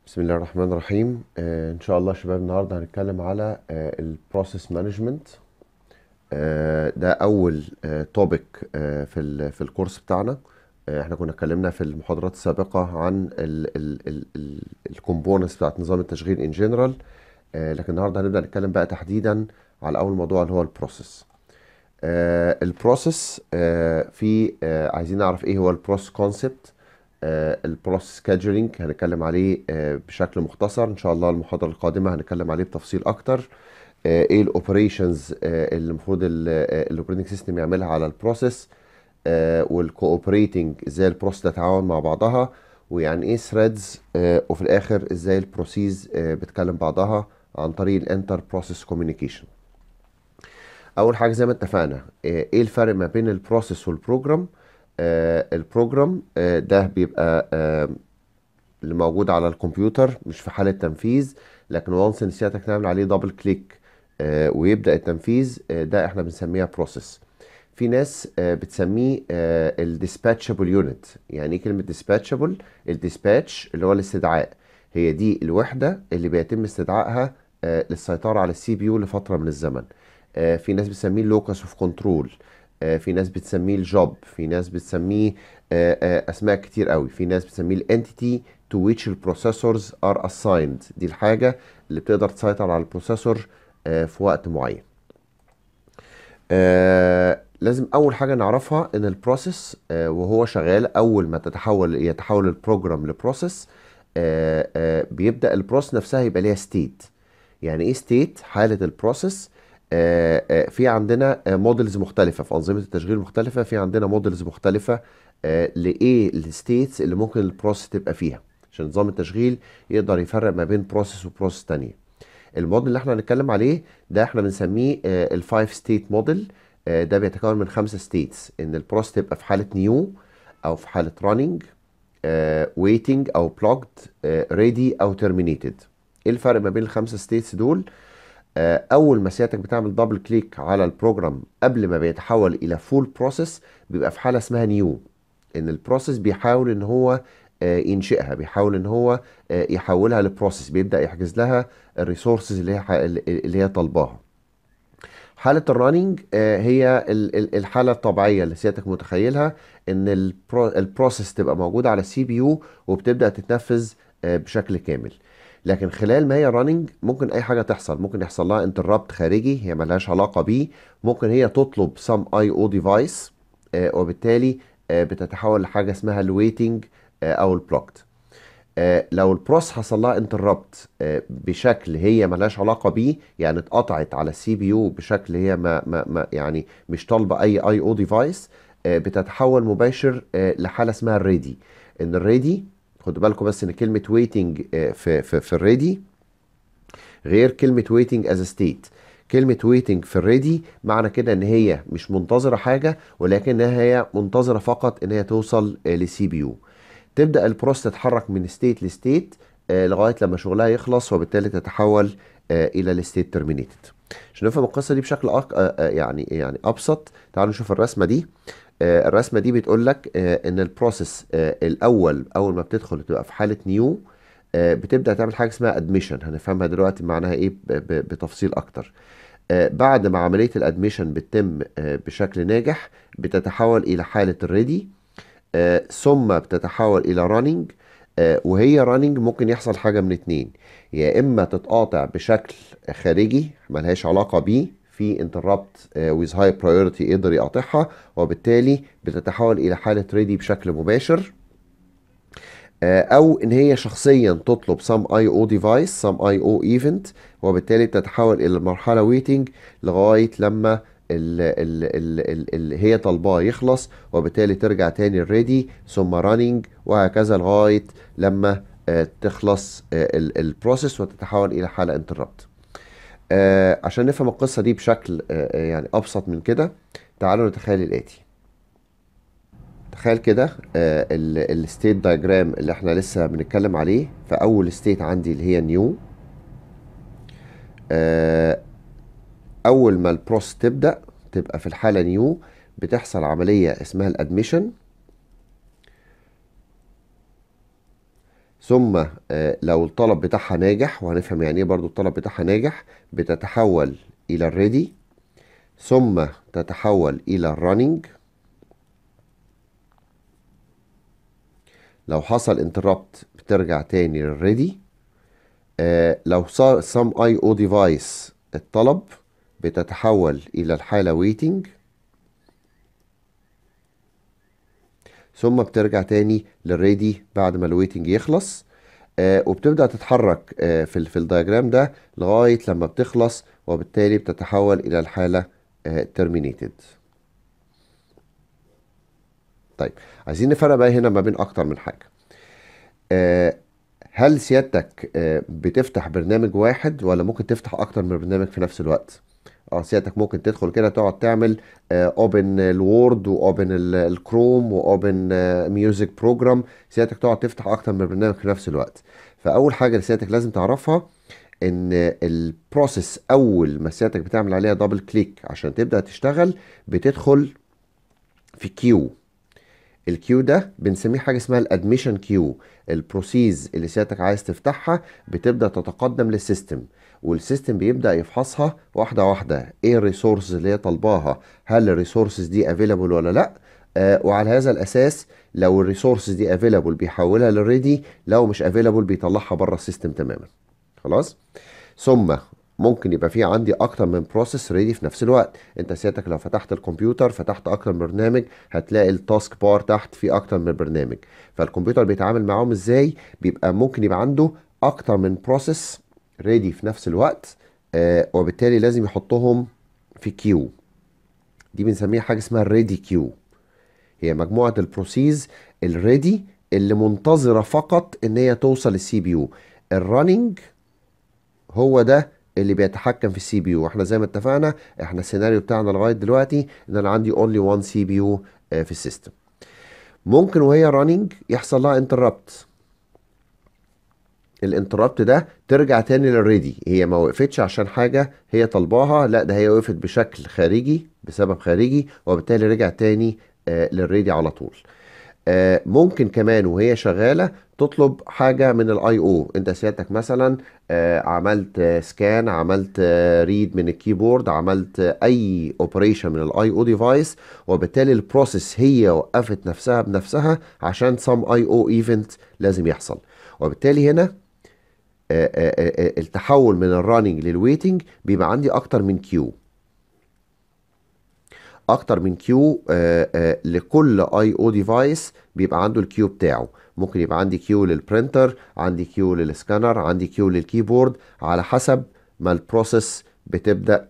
بسم الله الرحمن الرحيم آه ان شاء الله يا شباب النهارده هنتكلم على البروسيس مانجمنت ده اول توبيك في ال في الكورس بتاعنا آه احنا كنا اتكلمنا في المحاضرات السابقه عن الكومبوننتس بتاعت نظام التشغيل ان جنرال لكن النهارده هنبدا نتكلم بقى تحديدا على اول موضوع اللي هو البروسيس آه البروسيس آه في آه عايزين نعرف ايه هو البروسيس كونسبت البروسيس سكادجولينج هنتكلم عليه آه بشكل مختصر ان شاء الله المحاضره القادمه هنتكلم عليه بتفصيل اكتر آه ايه الاوبريشنز آه اللي المفروض الاوبريتنج سيستم يعملها على البروسيس والكوبريتنج ازاي البروسيس تتعاون مع بعضها ويعني ايه ثريدز وفي الاخر ازاي البروسيس بتكلم بعضها عن طريق الانتر بروسيس كوميونيكيشن اول حاجه زي ما اتفقنا ايه الفرق ما بين البروسيس والبروجرام آه البروجرام آه ده بيبقى آه اللي موجود على الكمبيوتر مش في حالة تنفيذ لكن وانس ان سيادتك تعمل عليه دبل كليك آه ويبدأ التنفيذ آه ده احنا بنسميها بروسيس في ناس آه بتسميه آه الديسباتشابل يونت يعني ايه كلمة ديسباتشابل الديسباتش اللي هو الاستدعاء هي دي الوحدة اللي بيتم استدعائها آه للسيطرة على السي بي يو لفترة من الزمن آه في ناس بتسميه اللوكس اوف كنترول في ناس بتسميه الجوب في ناس بتسميه اسماء كتير قوي في ناس بتسميه الانتيتي تو which البروسيسورز ار assigned دي الحاجه اللي بتقدر تسيطر على البروسيسور في وقت معين لازم اول حاجه نعرفها ان البروسيس وهو شغال اول ما تتحول يتحول البروجرام لبروسيس بيبدا البروسيس نفسها يبقى ليها ستيت يعني ايه ستيت حاله البروسيس في عندنا موديلز مختلفة في أنظمة التشغيل مختلفة في عندنا موديلز مختلفة لإيه الستيتس اللي ممكن البروسيس تبقى فيها عشان نظام التشغيل يقدر يفرق ما بين بروسيس وبروسيس تانية الموديل اللي احنا هنتكلم عليه ده احنا بنسميه الفايف ستيت موديل ده بيتكون من خمسة ستيتس ان البروسيس تبقى في حالة نيو او في حالة راننج ويتنج او بلوكد ريدي او ترمينيتد ايه الفرق ما بين الخمسة ستيتس دول اول ما سيادتك بتعمل دبل كليك على البروجرام قبل ما بيتحول الى فول بروسيس بيبقى في حاله اسمها نيو ان البروسيس بيحاول ان هو ينشئها بيحاول ان هو يحولها لبروسيس بيبدا يحجز لها الريسورسز اللي هي اللي هي طالباها حالة الرننج هي الحالة الطبيعية اللي سيادتك متخيلها ان البروسيس تبقى موجودة على السي بي يو وبتبدأ تتنفذ بشكل كامل لكن خلال ما هي راننج ممكن اي حاجه تحصل ممكن يحصل لها انتربت خارجي هي ملهاش علاقه بيه ممكن هي تطلب سم اي او ديفايس وبالتالي آه بتتحول لحاجه اسمها الويتنج آه او البلوكد آه لو البروس حصل لها انتربت بشكل هي ملهاش علاقه بيه يعني اتقطعت على السي بي يو بشكل هي ما, ما, ما يعني مش طالبه اي اي او ديفايس بتتحول مباشر لحاله اسمها الريدي ان الريدي خدوا بالكم بس ان كلمه ويتنج في في في الريدي غير كلمه ويتنج از ستيت كلمه ويتنج في الريدي معنى كده ان هي مش منتظره حاجه ولكنها هي منتظره فقط ان هي توصل لسي بي يو تبدا البروس تتحرك من ستيت لستيت لغايه لما شغلها يخلص وبالتالي تتحول الى الستيت ترمينيتد عشان نفهم القصه دي بشكل أك... يعني يعني ابسط تعالوا نشوف الرسمه دي الرسمه دي بتقول لك ان البروسيس الاول اول ما بتدخل بتبقى في حاله نيو بتبدا تعمل حاجه اسمها ادميشن هنفهمها دلوقتي معناها ايه بتفصيل اكتر بعد ما عمليه الادميشن بتتم بشكل ناجح بتتحول الى حاله الريدي ثم بتتحول الى راننج وهي راننج ممكن يحصل حاجه من اتنين يا اما تتقاطع بشكل خارجي ملهاش علاقه بيه في انتربت ويز هاي برايورتي يقدر يقاطعها وبالتالي بتتحول الى حاله ريدي بشكل مباشر او ان هي شخصيا تطلب سم اي او ديفايس سم اي او ايفنت وبالتالي تتحول الى مرحله ويتنج لغايه لما اللي هي طالباه يخلص وبالتالي ترجع تاني الريدي ثم راننج وهكذا لغايه لما تخلص البروسيس وتتحول الى حاله انتربت آه عشان نفهم القصة دي بشكل آه يعني أبسط من كده تعالوا نتخيل الآتي تخيل كده آه الستيت دايجرام اللي احنا لسه بنتكلم عليه فأول ستيت عندي اللي هي نيو آه أول ما البروس تبدأ تبقى في الحالة نيو بتحصل عملية اسمها الادميشن ثم آه، لو الطلب بتاعها ناجح وهنفهم يعني ايه برضو الطلب بتاعها ناجح بتتحول الى الريدي ثم تتحول الى الرننج لو حصل انتربت بترجع تاني للريدي آه لو صار some IO device الطلب بتتحول إلى الحالة waiting ثم بترجع تاني للريدي بعد ما الويتنج يخلص آه وبتبدأ تتحرك آه في, في الدياجرام ده لغاية لما بتخلص وبالتالي بتتحول إلى الحالة آه terminated طيب عايزين نفرق بقى هنا ما بين أكتر من حاجة آه هل سيادتك آه بتفتح برنامج واحد ولا ممكن تفتح أكتر من برنامج في نفس الوقت؟ اه سيادتك ممكن تدخل كده تقعد تعمل اوبن الوورد واوبن الكروم واوبن ميوزك بروجرام سيادتك تقعد تفتح اكتر من برنامج في نفس الوقت فاول حاجه اللي سيادتك لازم تعرفها ان البروسيس اول ما سيادتك بتعمل عليها دبل كليك عشان تبدا تشتغل بتدخل في كيو الكيو ده بنسميه حاجه اسمها الادميشن كيو البروسيز اللي سيادتك عايز تفتحها بتبدا تتقدم للسيستم والسيستم بيبدا يفحصها واحده واحده ايه الريسورسز اللي هي طالباها هل الريسورسز دي افيلابل ولا لا آه وعلى هذا الاساس لو الريسورسز دي افيلابل بيحولها للريدي لو مش افيلابل بيطلعها بره السيستم تماما خلاص ثم ممكن يبقى في عندي اكتر من بروسيس ريدي في نفس الوقت انت سيادتك لو فتحت الكمبيوتر فتحت اكتر من برنامج هتلاقي التاسك بار تحت في اكتر من برنامج فالكمبيوتر بيتعامل معاهم ازاي بيبقى ممكن يبقى عنده اكتر من بروسيس ريدي في نفس الوقت آه وبالتالي لازم يحطهم في كيو دي بنسميها حاجه اسمها الريدي كيو هي مجموعه البروسيز الريدي اللي منتظره فقط ان هي توصل للسي بي يو الرننج هو ده اللي بيتحكم في السي بي يو واحنا زي ما اتفقنا احنا السيناريو بتاعنا لغايه دلوقتي ان انا عندي اونلي وان سي بي يو في السيستم ممكن وهي راننج يحصل لها انتربت الانتربت ده ترجع تاني للريدي هي ما وقفتش عشان حاجه هي طالباها لا ده هي وقفت بشكل خارجي بسبب خارجي وبالتالي رجع تاني آه للريدي على طول آه ممكن كمان وهي شغاله تطلب حاجه من الاي او انت سيادتك مثلا آه عملت سكان عملت ريد من الكيبورد عملت اي اوبريشن من الاي او ديفايس وبالتالي البروسيس هي وقفت نفسها بنفسها عشان سم اي او ايفنت لازم يحصل وبالتالي هنا التحول من الراننج للويتنج بيبقى عندي اكتر من كيو اكتر من كيو لكل اي او ديفايس بيبقى عنده الكيو بتاعه ممكن يبقى عندي كيو للبرينتر عندي كيو للسكانر عندي كيو للكيبورد على حسب ما البروسيس بتبدا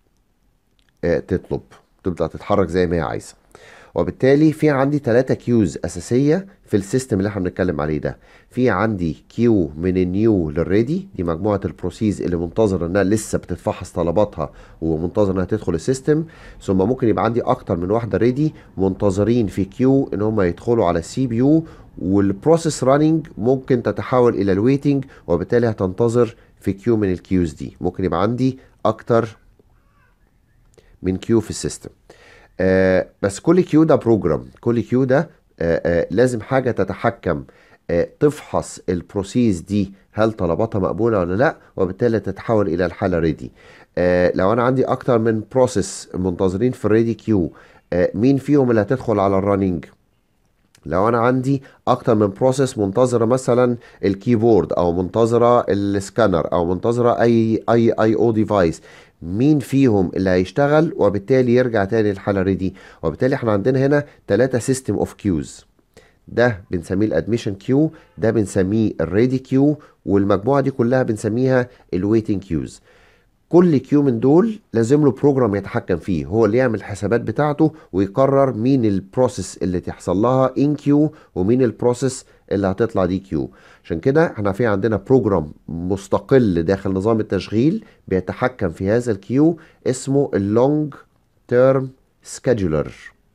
تطلب تبدا تتحرك زي ما هي عايزه وبالتالي في عندي ثلاثة كيوز أساسية في السيستم اللي احنا بنتكلم عليه ده في عندي كيو من النيو للريدي دي مجموعة البروسيز اللي منتظر انها لسه بتتفحص طلباتها ومنتظر انها تدخل السيستم ثم ممكن يبقى عندي اكتر من واحدة ريدي منتظرين في كيو ان هم يدخلوا على السي بي يو والبروسيس راننج ممكن تتحول الى الويتنج وبالتالي هتنتظر في كيو من الكيوز دي ممكن يبقى عندي اكتر من كيو في السيستم آه بس كل كيو ده بروجرام كل كيو ده آه آه لازم حاجه تتحكم آه تفحص البروسيس دي هل طلباتها مقبوله ولا لا وبالتالي تتحول الى الحاله ريدي آه لو انا عندي اكتر من بروسيس منتظرين في الريدي كيو آه مين فيهم اللي هتدخل على الرننج لو انا عندي اكتر من بروسيس منتظره مثلا الكيبورد او منتظره السكانر او منتظره اي اي اي او ديفايس مين فيهم اللي هيشتغل وبالتالي يرجع تاني للحاله ريدي وبالتالي احنا عندنا هنا ثلاثة سيستم اوف كيوز ده بنسميه الادميشن كيو ده بنسميه الريدي كيو والمجموعه دي كلها بنسميها الويتنج كيوز كل كيو من دول لازم له بروجرام يتحكم فيه هو اللي يعمل الحسابات بتاعته ويقرر مين البروسيس اللي تحصل لها ان كيو ومين البروسيس اللي هتطلع دي كيو عشان كده احنا في عندنا بروجرام مستقل داخل نظام التشغيل بيتحكم في هذا الكيو اسمه اللونج تيرم سكادجولر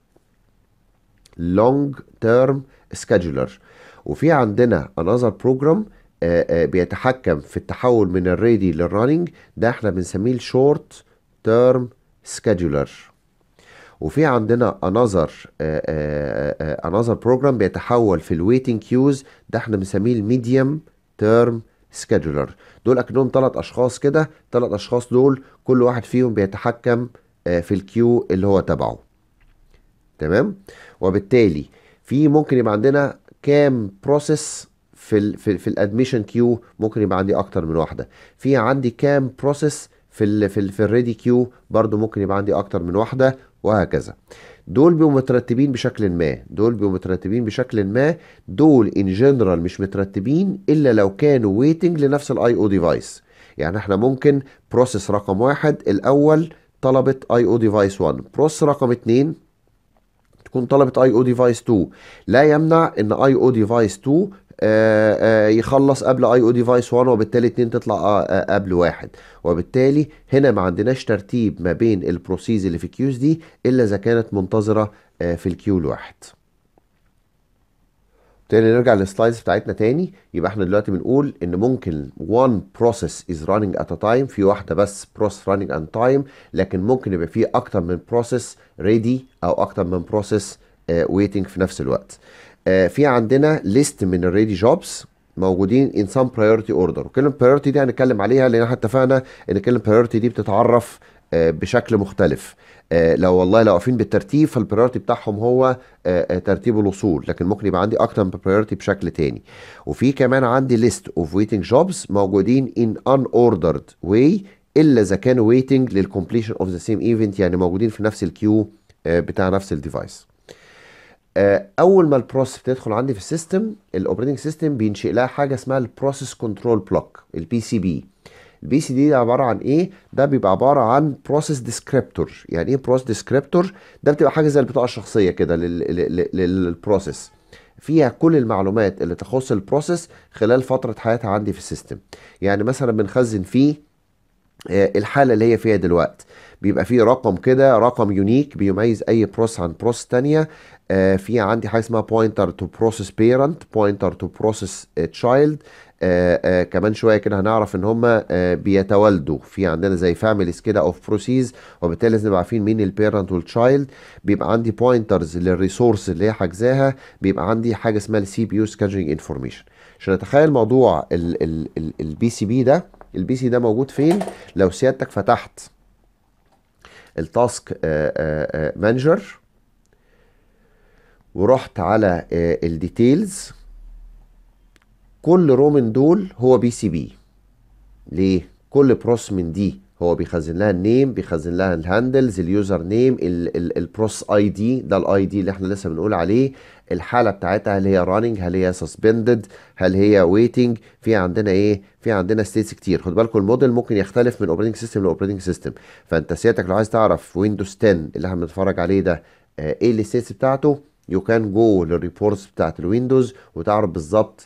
لونج تيرم سكادجولر وفي عندنا انذر بروجرام بيتحكم في التحول من الريدي للرننج ده احنا بنسميه الشورت تيرم سكادجولر وفي عندنا another آه، آه، آه، another program بيتحول في الويتنج كيوز ده احنا بنسميه الميديوم تيرم سكيدولر دول اكنهم ثلاث اشخاص كده ثلاث اشخاص دول كل واحد فيهم بيتحكم آه، في الكيو اللي هو تبعه تمام وبالتالي في ممكن يبقى عندنا كام بروسيس في ال في, في الادميشن كيو ممكن يبقى عندي اكتر من واحده في عندي كام بروسيس في ال في ال في الريدي كيو برضو ممكن يبقى عندي اكتر من واحده وهكذا دول بيبقوا مترتبين بشكل ما دول بيبقوا مترتبين بشكل ما دول ان جنرال مش مترتبين الا لو كانوا ويتنج لنفس الاي او ديفايس يعني احنا ممكن بروسيس رقم واحد الاول طلبت اي او ديفايس 1 بروسيس رقم 2 تكون طلبت اي او ديفايس 2 لا يمنع ان اي او ديفايس 2 آه، آه، يخلص قبل اي او ديفايس 1 وبالتالي 2 تطلع آه، آه، قبل واحد وبالتالي هنا ما عندناش ترتيب ما بين البروسيز اللي في الكيوز دي الا اذا كانت منتظره آه، في الكيو الواحد تاني نرجع للسلايدز بتاعتنا تاني يبقى احنا دلوقتي بنقول ان ممكن one process is running at a time في واحدة بس process running at time لكن ممكن يبقى في اكتر من process ready او اكتر من process uh, waiting في نفس الوقت uh, في عندنا list من الريدي جوبز موجودين in some priority order وكلمة priority دي هنتكلم عليها لان احنا اتفقنا ان كلمة priority دي بتتعرف آه، بشكل مختلف آه، لو والله لو واقفين بالترتيب فالبريورتي بتاعهم هو آه، آه، ترتيب الوصول لكن ممكن يبقى عندي اكتر من بريورتي بشكل تاني وفي كمان عندي list of waiting jobs موجودين in unordered way الا اذا كانوا waiting للcompletion of the same event يعني موجودين في نفس الكيو بتاع نفس الديفايس آه، اول ما البروسيس بتدخل عندي في السيستم الاوبريتنج سيستم بينشئ لها حاجه اسمها البروسيس كنترول بلوك البي سي بي البي سي دي عباره عن ايه ده بيبقى عباره عن بروسيس ديسكريبتور يعني ايه بروسيس ديسكريبتور ده بتبقى حاجه زي البطاقه الشخصيه كده لل- لل- لل- للبروسيس فيها كل المعلومات اللي تخص البروسيس خلال فتره حياتها عندي في السيستم يعني مثلا بنخزن فيه آه، الحالة اللي هي فيها دلوقتي بيبقى فيه رقم كده رقم يونيك بيميز اي بروسيس عن بروسيس تانية آه، في عندي حاجة اسمها pointer to process parent pointer to process آه، child آه، آه، كمان شوية كده هنعرف ان هما آه، بيتوالدوا في عندنا زي فاميليز كده اوف بروسيس وبالتالي لازم نبقى عارفين مين البيرنت والتشايلد بيبقى عندي بوينترز للريسورس اللي هي حاجزاها بيبقى عندي حاجة اسمها السي بي يو سكادجنج انفورميشن عشان نتخيل موضوع البي سي بي ده البي سي ده موجود فين لو سيادتك فتحت التاسك مانجر ورحت على الديتيلز كل رو من دول هو بي سي بي ليه كل بروس من دي هو بيخزن لها النيم بيخزن لها الهاندلز اليوزر نيم البروس اي دي ده الاي دي اللي احنا لسه بنقول عليه الحاله بتاعتها هل هي راننج هل هي سسبندد هل هي ويتنج في عندنا ايه في عندنا ستيتس كتير خد بالكم الموديل ممكن يختلف من اوبريتنج سيستم لاوبريتنج سيستم فانت سيادتك لو عايز تعرف ويندوز 10 اللي احنا بنتفرج عليه ده آه، ايه الستيتس بتاعته يو كان جو للريبورتس بتاعت الويندوز وتعرف بالظبط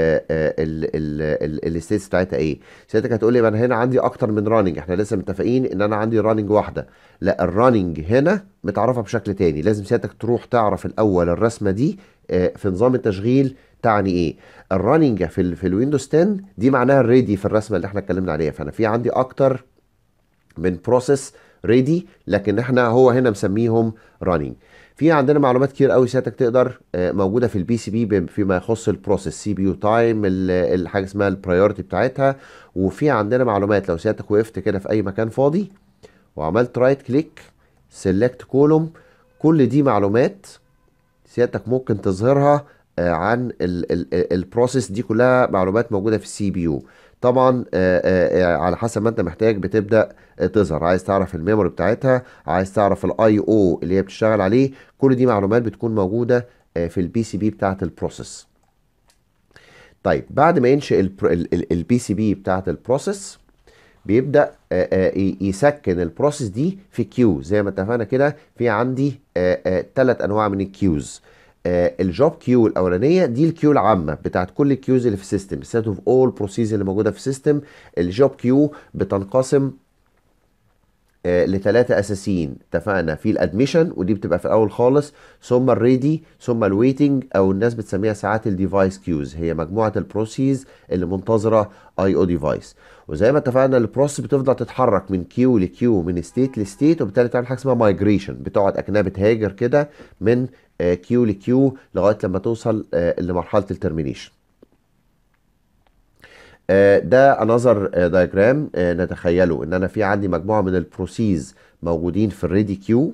الستيتس بتاعتها ايه سيادتك هتقول لي ما انا هنا عندي اكتر من راننج احنا لسه متفقين ان انا عندي راننج واحده لا الراننج هنا متعرفه بشكل تاني لازم سيادتك تروح تعرف الاول الرسمه دي آه، في نظام التشغيل تعني ايه الراننج في ال في الويندوز 10 دي معناها الريدي في الرسمه اللي احنا اتكلمنا عليها فانا في عندي اكتر من بروسيس ريدي لكن احنا هو هنا مسميهم راننج في عندنا معلومات كتير قوي سيادتك تقدر آه، موجوده في البي سي بي فيما يخص البروسيس سي بي يو تايم الحاجه اسمها البرايورتي بتاعتها وفي عندنا معلومات لو سيادتك وقفت كده في اي مكان فاضي وعملت رايت كليك سيلكت كولوم كل دي معلومات سيادتك ممكن تظهرها آه، عن البروسيس دي كلها معلومات موجوده في السي بي يو طبعا آه، آه، آه، على حسب ما انت محتاج بتبدا آه، تظهر عايز تعرف الميموري بتاعتها عايز تعرف الاي او اللي هي بتشتغل عليه كل دي معلومات بتكون موجوده آه، في البي سي بي بتاعت البروسيس طيب بعد ما ينشئ البي سي بي بتاعت البروسيس بيبدا آه، آه، ي- يسكن البروسيس دي في كيو زي ما اتفقنا كده في عندي ثلاث انواع من الكيوز الجوب كيو الاولانيه دي الكيو العامه بتاعت كل الكيوز اللي في السيستم السيت اوف اول بروسيس اللي موجوده في السيستم الجوب كيو بتنقسم آه، لثلاثة أساسيين اتفقنا في الادميشن ودي بتبقى في الأول خالص ثم الريدي ثم الويتنج أو الناس بتسميها ساعات الديفايس كيوز هي مجموعة البروسيس اللي منتظرة اي او ديفايس وزي ما اتفقنا البروسيس بتفضل تتحرك من كيو لكيو من ستيت لستيت وبالتالي تعمل حاجة اسمها مايجريشن بتقعد أكنها بتهاجر كده من كيو لكيو لغاية لما توصل آه، لمرحلة الترمينيشن آه، ده انذر دايجرام نتخيله ان انا في عندي مجموعه من البروسيز موجودين في الريدي كيو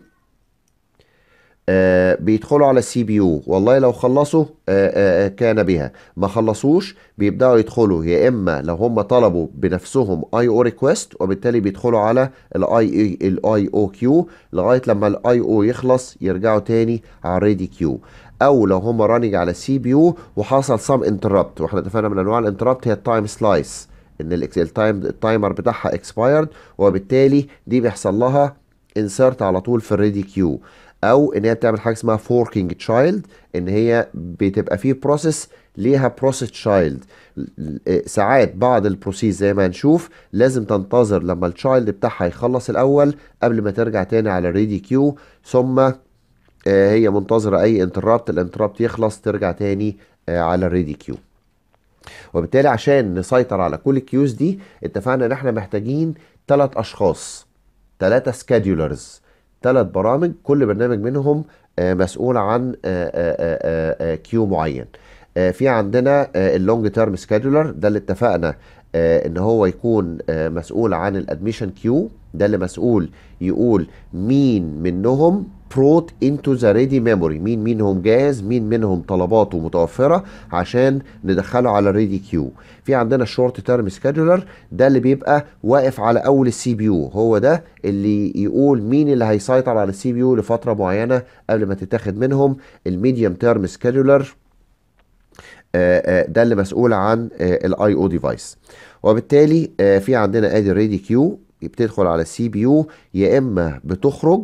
آه، بيدخلوا على السي بي يو والله لو خلصوا آه، آه، كان بها ما خلصوش بيبداوا يدخلوا يا اما لو هم طلبوا بنفسهم اي او ريكويست وبالتالي بيدخلوا على الاي الاي او كيو لغايه لما الاي او يخلص يرجعوا تاني على الريدي كيو او لو هم راننج على السي بي يو وحصل سام انتربت واحنا اتفقنا من انواع الانتربت هي التايم سلايس ان التايم التايمر بتاعها اكسبايرد وبالتالي دي بيحصل لها انسرت على طول في الريدي كيو او ان هي بتعمل حاجه اسمها فوركينج تشايلد ان هي بتبقى فيه بروسيس ليها بروسيس تشايلد ساعات بعض البروسيس زي ما هنشوف لازم تنتظر لما التشايلد بتاعها يخلص الاول قبل ما ترجع تاني على الريدي كيو ثم آه، هي منتظره اي انتربت الانتربت يخلص ترجع تاني آه، على الريدي كيو وبالتالي عشان نسيطر على كل الكيوز دي اتفقنا ان احنا محتاجين ثلاث اشخاص ثلاثة سكادولرز ثلاث برامج كل برنامج منهم آه، مسؤول عن آه، آه، آه، آه، كيو معين آه، في عندنا اللونج تيرم سكادولر ده اللي اتفقنا آه، ان هو يكون آه، مسؤول عن الادميشن كيو ده اللي مسؤول يقول مين منهم بروت انتو ذا ريدي ميموري مين منهم جاهز مين منهم طلباته متوفره عشان ندخله على الريدي كيو في عندنا الشورت تيرم سكادولر ده اللي بيبقى واقف على اول السي بي يو هو ده اللي يقول مين اللي هيسيطر على السي بي يو لفتره معينه قبل ما تتاخد منهم الميديوم تيرم سكادولر آه، آه، ده اللي مسؤول عن الاي او ديفايس وبالتالي آه، في عندنا ادي الريدي كيو بتدخل على السي بي يو يا اما بتخرج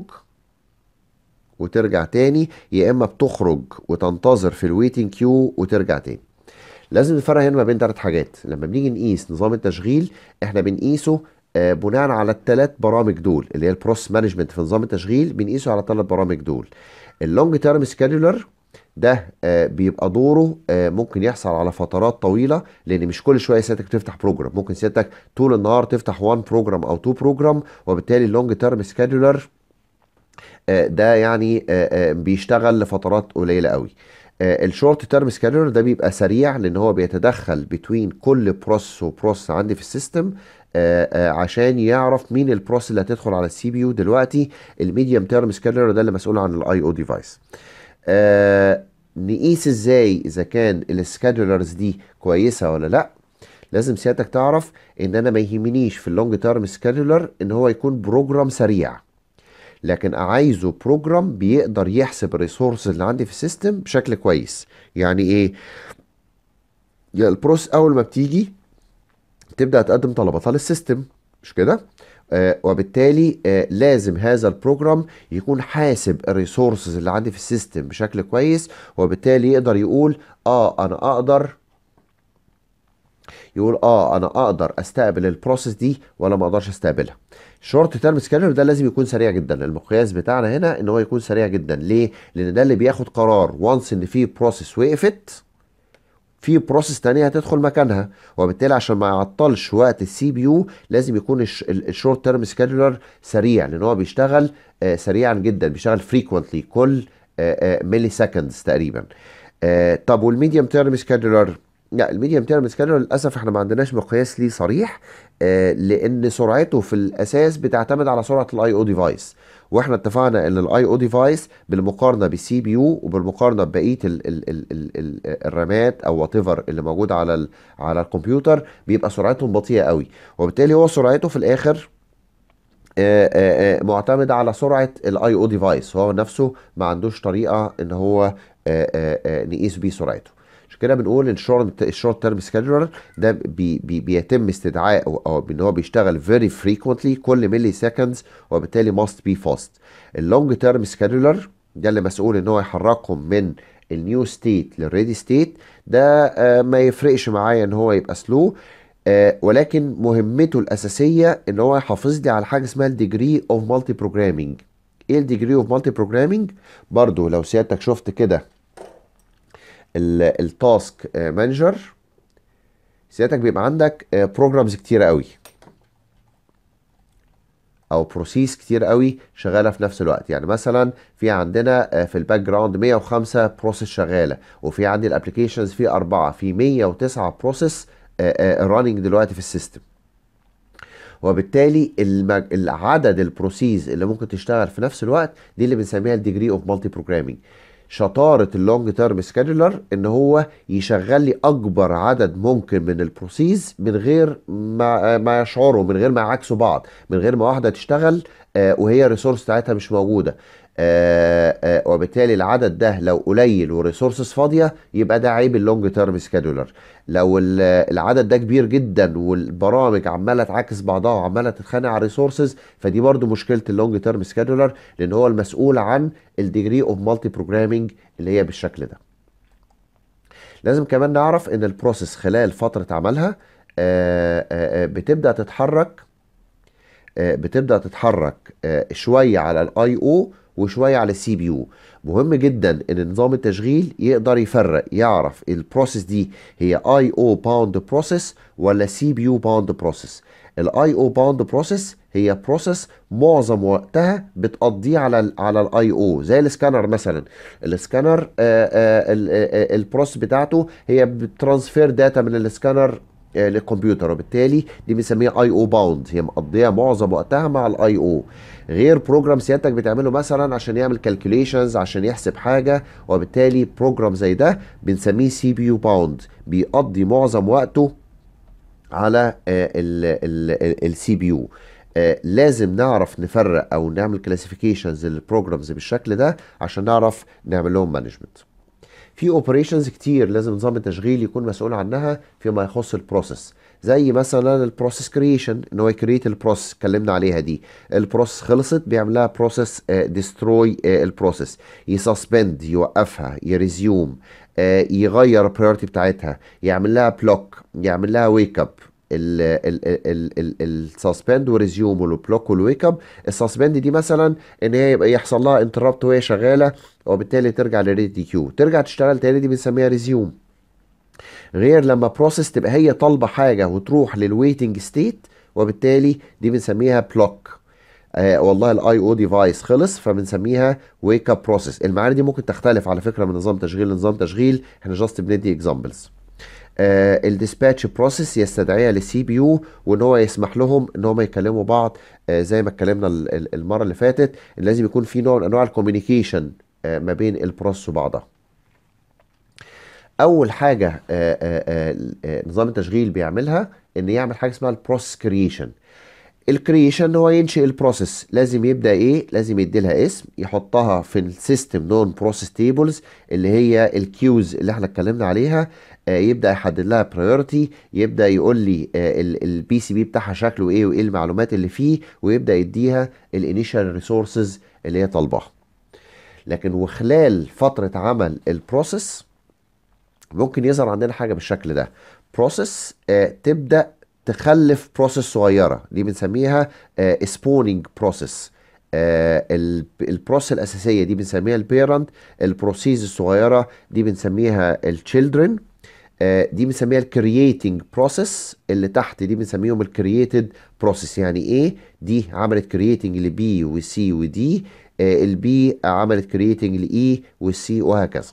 وترجع تاني يا اما بتخرج وتنتظر في الويتنج كيو وترجع تاني لازم نفرق هنا ما بين ثلاث حاجات لما بنيجي نقيس نظام التشغيل احنا بنقيسه آه، بناء على الثلاث برامج دول اللي هي البروسيس مانجمنت في نظام التشغيل بنقيسه على الثلاث برامج دول اللونج تيرم سكادولر ده آه، بيبقى دوره آه، ممكن يحصل على فترات طويله لان مش كل شويه سيادتك تفتح بروجرام ممكن سيادتك طول النهار تفتح 1 بروجرام او 2 بروجرام وبالتالي اللونج تيرم سكادولر آه، ده يعني آه، آه، بيشتغل لفترات قليله قوي الشورت تيرم سكادولر ده بيبقى سريع لان هو بيتدخل بين كل بروسس وبروسس عندي في السيستم آه، آه، عشان يعرف مين البروسس اللي هتدخل على السي بي يو دلوقتي الميديوم تيرم سكادولر ده اللي مسؤول عن الاي او ديفايس نقيس ازاي اذا كان السكادولرز دي كويسه ولا لا لازم سيادتك تعرف ان انا ما يهمنيش في اللونج تيرم سكادولر ان هو يكون بروجرام سريع لكن عايزه بروجرام بيقدر يحسب الريسورس اللي عندي في السيستم بشكل كويس يعني ايه يا البروس اول ما بتيجي تبدا تقدم طلباتها للسيستم مش كده آه وبالتالي آه لازم هذا البروجرام يكون حاسب الريسورسز اللي عندي في السيستم بشكل كويس وبالتالي يقدر يقول اه انا اقدر يقول اه انا اقدر استقبل البروسيس دي ولا ما اقدرش استقبلها شورت تيرم سكانر ده لازم يكون سريع جدا المقياس بتاعنا هنا ان هو يكون سريع جدا ليه لان ده اللي بياخد قرار وانس ان في بروسيس وقفت في بروسيس تانية هتدخل مكانها وبالتالي عشان ما يعطلش وقت السي بي يو لازم يكون الشورت تيرم سكادولر سريع لان هو بيشتغل آه، سريعا جدا بيشتغل فريكوينتلي كل ملي سكندز تقريبا آه، طب والميديوم تيرم سكادولر لا الميديوم تيرم سكادولر للاسف احنا ما عندناش مقياس ليه صريح آه، لان سرعته في الاساس بتعتمد على سرعه الاي او ديفايس واحنا اتفقنا ان الاي او ديفايس بالمقارنه بالسي بي يو وبالمقارنه ببقيه ال ال ال ال ال الرامات او وات ايفر اللي موجود على ال على الكمبيوتر بيبقى سرعتهم بطيئه قوي وبالتالي هو سرعته في الاخر آه، آه، آه، معتمد على سرعه الاي او ديفايس هو نفسه ما عندوش طريقه ان هو آه، آه، آه، نقيس بيه سرعته عشان كده بنقول ان الشورت الشورت تيرم سكادولر ده بي بي بيتم استدعاء او أو ان هو بيشتغل فيري فريكوينتلي كل ملي سكندز وبالتالي ماست بي فاست اللونج تيرم سكادولر ده اللي مسؤول ان هو يحركهم من النيو ستيت للريدي ستيت ده آه، ما يفرقش معايا ان هو يبقى سلو آه ولكن مهمته الاساسيه ان هو يحافظ لي على حاجه اسمها الديجري اوف مالتي بروجرامينج ايه الديجري اوف مالتي بروجرامينج برضو لو سيادتك شفت كده التاسك مانجر سيادتك بيبقى عندك بروجرامز كتيره قوي او بروسيس كتير قوي شغاله في نفس الوقت يعني مثلا في عندنا في الباك جراوند 105 بروسيس شغاله وفي عندي الابلكيشنز في اربعه في 109 بروسيس راننج دلوقتي في السيستم وبالتالي المج... العدد البروسيس اللي ممكن تشتغل في نفس الوقت دي اللي بنسميها الديجري اوف مالتي بروجرامينج شطاره اللونج تيرم سكادولر ان هو يشغل لي اكبر عدد ممكن من البروسيس من غير ما ما يشعروا من غير ما يعكسوا بعض من غير ما واحده تشتغل آه وهي الريسورس بتاعتها مش موجوده آه آه وبالتالي العدد ده لو قليل وريسورسز فاضيه يبقى ده عيب اللونج تيرم سكادولر لو العدد ده كبير جدا والبرامج عماله تعاكس بعضها وعماله تتخانق على الريسورسز فدي برضو مشكله اللونج تيرم سكادولر لان هو المسؤول عن الديجري اوف مالتي بروجرامينج اللي هي بالشكل ده لازم كمان نعرف ان البروسيس خلال فتره عملها بتبدا تتحرك بتبدا تتحرك شويه على الاي او وشويه على السي بي يو مهم جدا ان نظام التشغيل يقدر يفرق يعرف البروسيس دي هي اي او باوند بروسيس ولا سي بي يو باوند بروسيس الاي او باوند بروسيس هي بروسيس معظم وقتها بتقضيه على ال على الاي او زي السكانر مثلا السكانر البروسيس بتاعته هي بترانسفير داتا من السكانر للكمبيوتر وبالتالي دي بنسميها اي او باوند هي مقضيه معظم وقتها مع الاي او غير بروجرام سيادتك بتعمله مثلا عشان يعمل كالكوليشنز عشان يحسب حاجه وبالتالي بروجرام زي ده بنسميه سي بي يو باوند بيقضي معظم وقته على السي بي يو لازم نعرف نفرق او نعمل كلاسيفيكيشنز للبروجرامز بالشكل ده عشان نعرف نعمل لهم مانجمنت في اوبريشنز كتير لازم نظام التشغيل يكون مسؤول عنها فيما يخص البروسيس زي مثلا البروسيس كرييشن ان هو يكريت البروسيس اتكلمنا عليها دي البروسيس خلصت بيعمل لها بروسيس ديستروي البروسيس يسسبند يوقفها يريزيوم يغير البريورتي بتاعتها يعمل لها بلوك يعمل لها ويك اب السسبند وريزيوم والبلوك والويك اب السسبند دي مثلا ان هي يبقى يحصل لها انتربت وهي شغاله وبالتالي ترجع لريدي كيو ترجع تشتغل تاني دي بنسميها ريزيوم غير لما بروسيس تبقى هي طالبه حاجه وتروح للويتنج ستيت وبالتالي دي بنسميها بلوك آه والله الاي او ديفايس خلص فبنسميها ويك اب بروسيس المعاني دي ممكن تختلف على فكره من نظام تشغيل لنظام تشغيل احنا جاست بندي اكزامبلز آه الديسباتش بروسيس يستدعيها للسي بي يو وان هو يسمح لهم ان هم يكلموا بعض آه زي ما اتكلمنا المره اللي فاتت لازم يكون في نوع من انواع الكوميونيكيشن آه ما بين البروسيس وبعضها اول حاجه آآ آآ نظام التشغيل بيعملها ان يعمل حاجه اسمها البروسيس كرييشن الكرييشن هو ينشئ البروسيس لازم يبدا ايه لازم يدي لها اسم يحطها في السيستم نون بروسيس تيبلز اللي هي الكيوز اللي احنا اتكلمنا عليها آه يبدا يحدد لها برايورتي يبدا يقول لي آه البي سي بي بتاعها شكله ايه وايه المعلومات اللي فيه ويبدا يديها الانيشال ريسورسز اللي هي طالباها لكن وخلال فتره عمل البروسيس ممكن يظهر عندنا حاجه بالشكل ده بروسيس آه تبدا تخلف بروسيس صغيره دي بنسميها سبونينج بروسيس البروسيس الاساسيه دي بنسميها البيرنت البروسيس الصغيره دي بنسميها التشيلدرن دي بنسميها الكرييتنج بروسيس اللي تحت دي بنسميهم الكرييتد بروسيس يعني ايه دي عملت كرييتنج لبي وسي ودي البي عملت كرييتنج لاي والسي وهكذا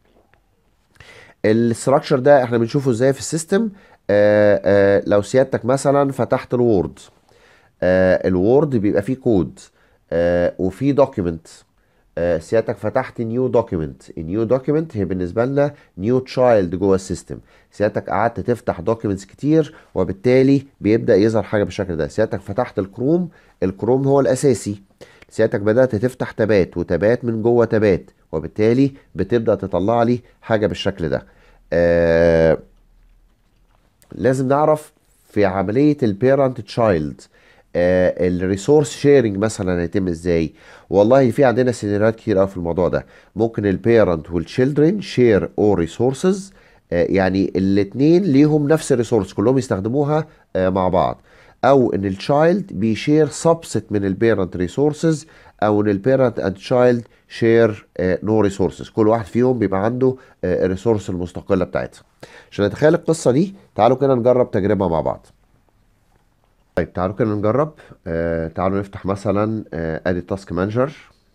الاستراكشر ده احنا بنشوفه ازاي في السيستم آآ آآ لو سيادتك مثلا فتحت الوورد الوورد بيبقى فيه كود وفيه دوكيمنت سيادتك فتحت نيو دوكيمنت النيو دوكيمنت هي بالنسبه لنا نيو تشايلد جوه السيستم سيادتك قعدت تفتح دوكيمنتس كتير وبالتالي بيبدا يظهر حاجه بالشكل ده سيادتك فتحت الكروم الكروم هو الاساسي سيادتك بدات تفتح تابات وتابات من جوه تابات وبالتالي بتبدا تطلع لي حاجه بالشكل ده آه لازم نعرف في عمليه البيرنت تشايلد آه الريسورس شيرنج مثلا هيتم ازاي والله في عندنا سيناريوهات كتير قوي في الموضوع ده ممكن البيرنت والتشيلدرن شير اور ريسورسز آه، يعني الاتنين ليهم نفس الريسورس كلهم يستخدموها آه، مع بعض او ان التشايلد بيشير سبست من البيرنت ريسورسز او ان البيرنت اند تشايلد شير نو ريسورسز كل واحد فيهم بيبقى عنده الريسورس المستقله بتاعتها عشان نتخيل القصه دي تعالوا كده نجرب تجربه مع بعض طيب تعالوا كده نجرب آه تعالوا نفتح مثلا آه ادي تاسك مانجر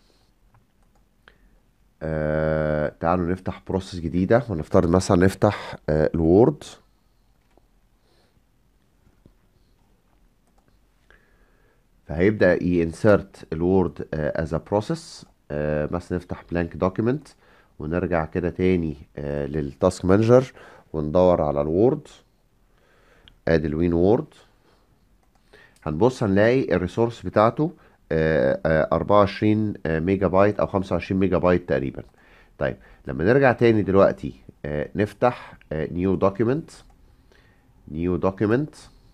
آه تعالوا نفتح بروسيس جديدة ونفترض مثلا نفتح آه الوورد فهيبدأ ينسرت الوورد از ا بروسيس مثلا نفتح بلانك دوكيمنت ونرجع كده تاني آه للتاسك مانجر وندور على الوورد ادي الوين وورد هنبص هنلاقي الريسورس بتاعته آه، آه، 24 ميجا بايت او 25 ميجا بايت تقريبا طيب لما نرجع تاني دلوقتي آه، نفتح نيو دوكيمنت نيو دوكيمنت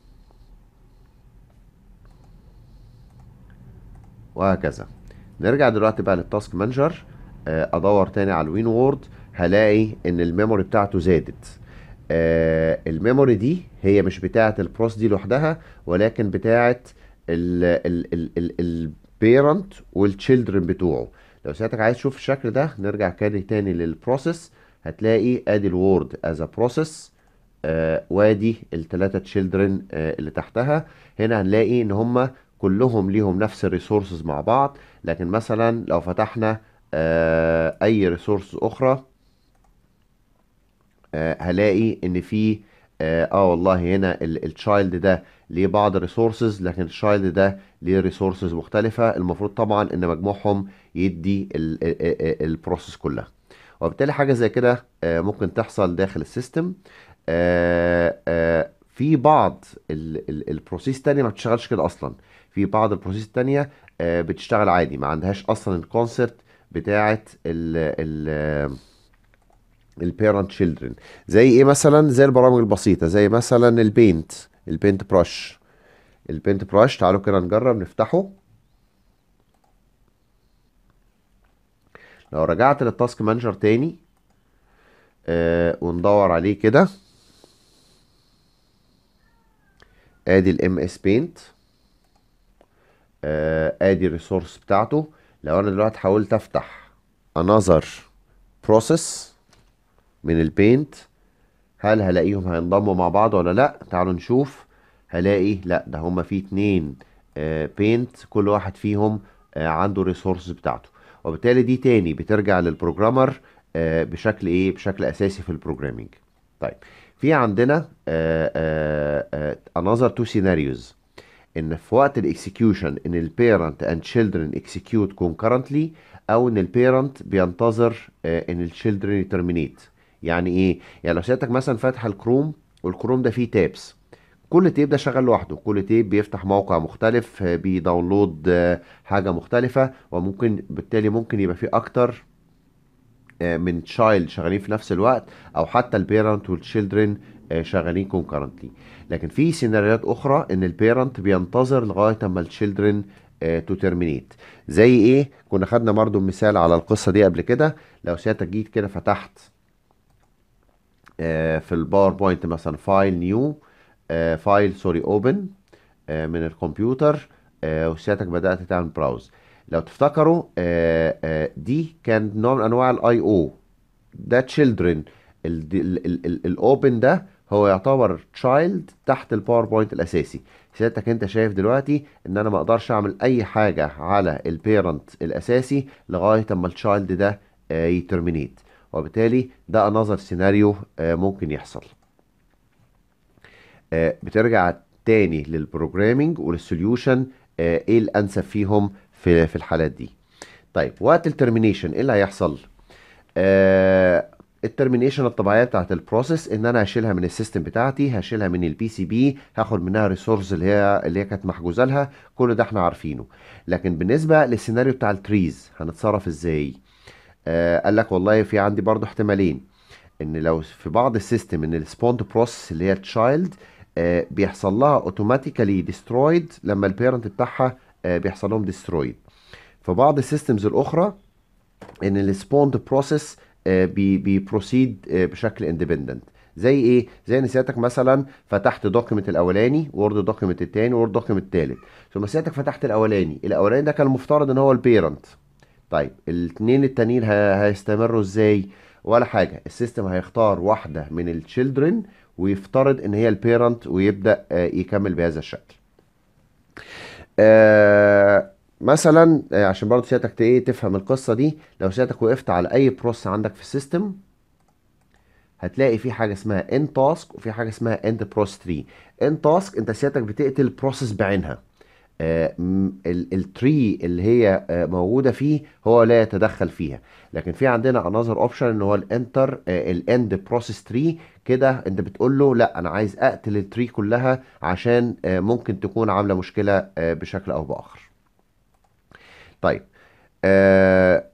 وهكذا نرجع دلوقتي بقى للتاسك مانجر ادور تاني على الوين وورد هلاقي ان الميموري بتاعته زادت آه الميموري دي هي مش بتاعه البروس دي لوحدها ولكن بتاعه البيرنت والتشيلدرن بتوعه لو ساعتك عايز تشوف الشكل ده نرجع كده تاني للبروسيس هتلاقي ادي الوورد از ا بروسيس وادي الثلاثه تشيلدرن آه اللي تحتها هنا هنلاقي ان هم كلهم ليهم نفس الريسورسز مع بعض لكن مثلا لو فتحنا آه اي ريسورس اخرى آه هلاقي ان في اه, آه والله هنا التشايلد ده ليه بعض الريسورسز لكن التشايلد ده ليه ريسورسز مختلفة المفروض طبعا ان مجموعهم يدي البروسيس كلها وبالتالي حاجة زي كده آه ممكن تحصل داخل السيستم آه آه في بعض البروسيس التانية ما بتشتغلش كده اصلا في بعض البروسيس التانية آه بتشتغل عادي ما عندهاش اصلا الكونسبت بتاعت ال ال البيرنت تشيلدرن زي ايه مثلا زي البرامج البسيطه زي مثلا البينت البينت براش البينت براش تعالوا كده نجرب نفتحه لو رجعت للتاسك مانجر تاني آه وندور عليه كده ادي الام اس بينت ادي الريسورس بتاعته لو انا دلوقتي حاولت افتح another process من البينت هل هلاقيهم هينضموا مع بعض ولا لا تعالوا نشوف هلاقي لا ده هما في اتنين آه بينت كل واحد فيهم آه عنده الريسورس بتاعته وبالتالي دي تاني بترجع للبروجرامر آه بشكل ايه بشكل اساسي في البروجرامينج طيب في عندنا another two scenarios ان في وقت الاكسكيوشن ان البيرنت اند children execute concurrently او ان البيرنت بينتظر ان الشيلدرن يترمينيت يعني ايه يعني لو سيادتك مثلا فاتح الكروم والكروم ده فيه تابس كل تيب ده شغال لوحده كل تيب بيفتح موقع مختلف بيداونلود حاجه مختلفه وممكن بالتالي ممكن يبقى فيه اكتر من تشايلد شغالين في نفس الوقت او حتى البيرنت والتشيلدرن شغالين كونكرنتلي لكن في سيناريوهات اخرى ان البيرنت بينتظر لغايه اما التشيلدرن تو ترمينيت زي ايه كنا خدنا برضو مثال على القصه دي قبل كده لو سيادتك جيت كده فتحت في الباوربوينت مثلا فايل نيو فايل سوري اوبن من الكمبيوتر وسيادتك بدات تعمل براوز لو تفتكروا دي كان نوع من انواع الاي او ده تشيلدرن الاوبن ده هو يعتبر تشايلد تحت الباوربوينت الاساسي سيادتك انت شايف دلوقتي ان انا ما اقدرش اعمل اي حاجه على البيرنت الاساسي لغايه اما التشايلد ده يترمينيت وبالتالي ده انذر سيناريو ممكن يحصل بترجع تاني للبروجرامينج وللسوليوشن ايه الانسب فيهم في في الحالات دي طيب وقت الترمينيشن ايه اللي هيحصل آه الترمينيشن الطبيعيه بتاعت البروسيس ان انا هشيلها من السيستم بتاعتي هشيلها من البي سي بي هاخد منها ريسورس اللي هي اللي هي كانت محجوزه لها كل ده احنا عارفينه لكن بالنسبه للسيناريو بتاع التريز هنتصرف ازاي آه قال لك والله في عندي برضو احتمالين ان لو في بعض السيستم ان السبوند بروسيس اللي هي التشايلد آه بيحصل لها اوتوماتيكالي ديسترويد لما البيرنت بتاعها آه بيحصل لهم ديسترويد في بعض السيستمز الاخرى ان السبوند بروسيس بي بيبروسيد بشكل اندبندنت زي ايه زي ان سيادتك مثلا فتحت دوكيمنت الاولاني وورد دوكيمنت التاني وورد دوكيمنت التالت ثم سيادتك فتحت الاولاني الاولاني ده كان المفترض ان هو البيرنت طيب الاثنين التانيين ه- هيستمروا ازاي ولا حاجه السيستم هيختار واحده من التشيلدرن ويفترض ان هي البيرنت ويبدا آه، يكمل بهذا الشكل آه مثلا آه عشان برضه سيادتك ت- ايه تفهم القصه دي لو سيادتك وقفت على اي بروسس عندك في السيستم هتلاقي في حاجه اسمها ان تاسك وفي حاجه اسمها اند بروس تري ان تاسك انت سيادتك بتقتل بروسيس بعينها التري اللي هي آه، موجوده فيه هو لا يتدخل فيها لكن في عندنا انذر اوبشن ان هو الانتر الاند بروسيس تري كده انت بتقول له لا انا عايز اقتل التري كلها عشان آه، ممكن تكون عامله مشكله آه، بشكل او باخر طيب آه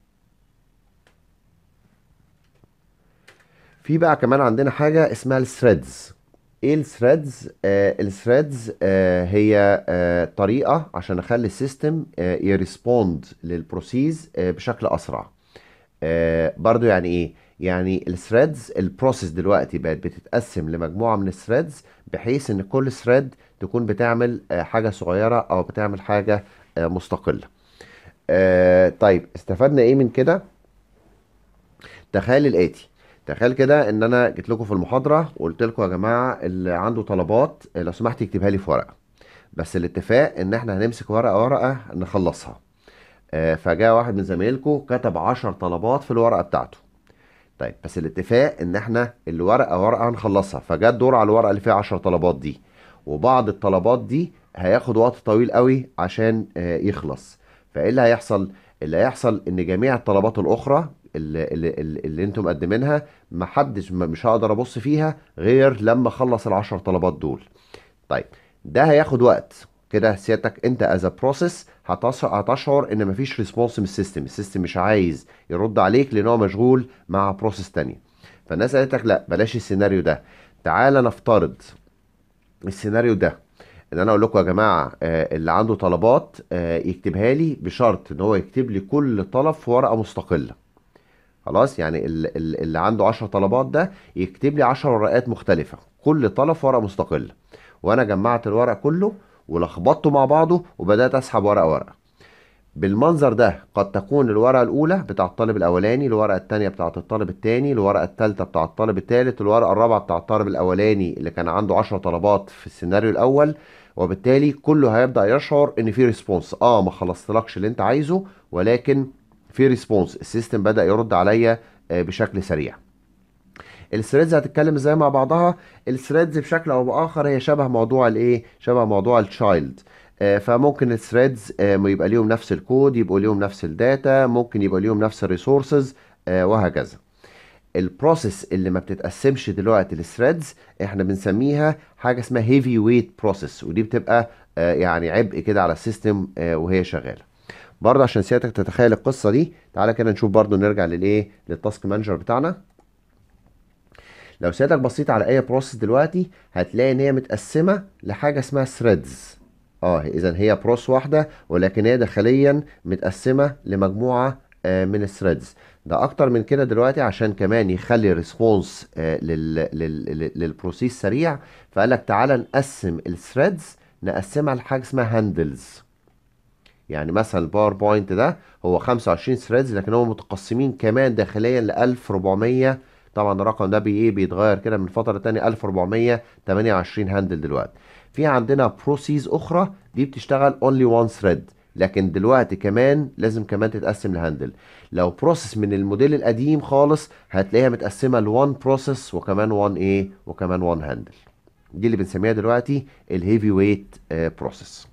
في بقى كمان عندنا حاجة اسمها الثريدز ايه الثريدز آه الثريدز آه هي آه طريقة عشان اخلي السيستم آه يرسبوند للبروسيس آه بشكل اسرع آه برضو يعني ايه يعني الثريدز البروسيس دلوقتي بقت بتتقسم لمجموعة من الثريدز بحيث ان كل ثريد تكون بتعمل آه حاجة صغيرة او بتعمل حاجة آه مستقلة آه طيب استفدنا ايه من كده تخيل الآتي تخيل كده ان انا جيت لكم في المحاضرة وقلت لكم يا جماعة اللي عنده طلبات آه، لو سمحت يكتبها لي في ورقة بس الاتفاق ان احنا هنمسك ورقة ورقة نخلصها آه، فجاء واحد من زمايلكم كتب عشر طلبات في الورقة بتاعته طيب بس الاتفاق ان احنا الورقة ورقة هنخلصها فجاء الدور على الورقة اللي فيها عشر طلبات دي وبعض الطلبات دي هياخد وقت طويل قوي عشان آه، يخلص فايه اللي هيحصل اللي هيحصل ان جميع الطلبات الاخرى اللي, اللي, اللي اللي انتم مقدمينها محدش م- مش هقدر ابص فيها غير لما اخلص العشر طلبات دول طيب ده هياخد وقت كده سيادتك انت از بروسيس هتشعر ان مفيش ريسبونس من السيستم السيستم مش عايز يرد عليك لان هو مشغول مع بروسيس تانية فالناس قالت لك لا بلاش السيناريو ده تعال نفترض السيناريو ده ان انا اقول لكم يا جماعه آه، اللي عنده طلبات آه، يكتبها لي بشرط ان هو يكتب لي كل طلب في ورقه مستقله خلاص يعني ال- ال- اللي عنده 10 طلبات ده يكتب لي 10 ورقات مختلفة كل طلب في ورقة مستقلة وانا جمعت الورق كله ولخبطته مع بعضه وبدأت اسحب ورقة ورقة بالمنظر ده قد تكون الورقة الأولى بتاع الطالب الأولاني الورقة التانية بتاعة الطالب التاني الورقة التالتة بتاع الطالب التالت الورقة الرابعة بتاع الطالب الأولاني اللي كان عنده عشر طلبات في السيناريو الأول وبالتالي كله هيبدأ يشعر إن في ريسبونس آه ما خلصتلكش اللي أنت عايزه ولكن في ريسبونس السيستم بدأ يرد عليا آه، بشكل سريع الثريدز هتتكلم ازاي مع بعضها الثريدز بشكل او باخر هي شبه موضوع الايه شبه موضوع التشايلد آه، فممكن الثريدز يبقى ليهم نفس الكود يبقوا ليهم نفس الداتا ممكن يبقى ليهم نفس الريسورسز وهكذا البروسيس اللي ما بتتقسمش دلوقتي للثريدز احنا بنسميها حاجه اسمها هيفي ويت بروسيس ودي بتبقى آه، يعني عبء كده على السيستم آه، وهي شغاله برضه عشان سيادتك تتخيل القصه دي تعالى كده نشوف برضه نرجع للايه للتاسك مانجر بتاعنا لو سيادتك بصيت على اي بروسيس دلوقتي هتلاقي ان هي متقسمه لحاجه اسمها ثريدز اه اذا هي بروس واحده ولكن هي داخليا متقسمه لمجموعه آه، من الثريدز ده اكتر من كده دلوقتي عشان كمان يخلي الريسبونس للبروسيس سريع فقال لك تعالى نقسم الثريدز نقسمها لحاجه اسمها هاندلز يعني مثلا الباوربوينت ده هو 25 ثريدز لكن هم متقسمين كمان داخليا ل 1400 طبعا الرقم ده بي ايه بيتغير كده من فتره تانية 1428 هاندل دلوقتي في عندنا بروسيس اخرى دي بتشتغل اونلي one ثريد لكن دلوقتي كمان لازم كمان تتقسم لهاندل لو بروسيس من الموديل القديم خالص هتلاقيها متقسمه لوان بروسيس وكمان وان ايه وكمان وان هاندل دي اللي بنسميها دلوقتي الهيفي ويت بروسيس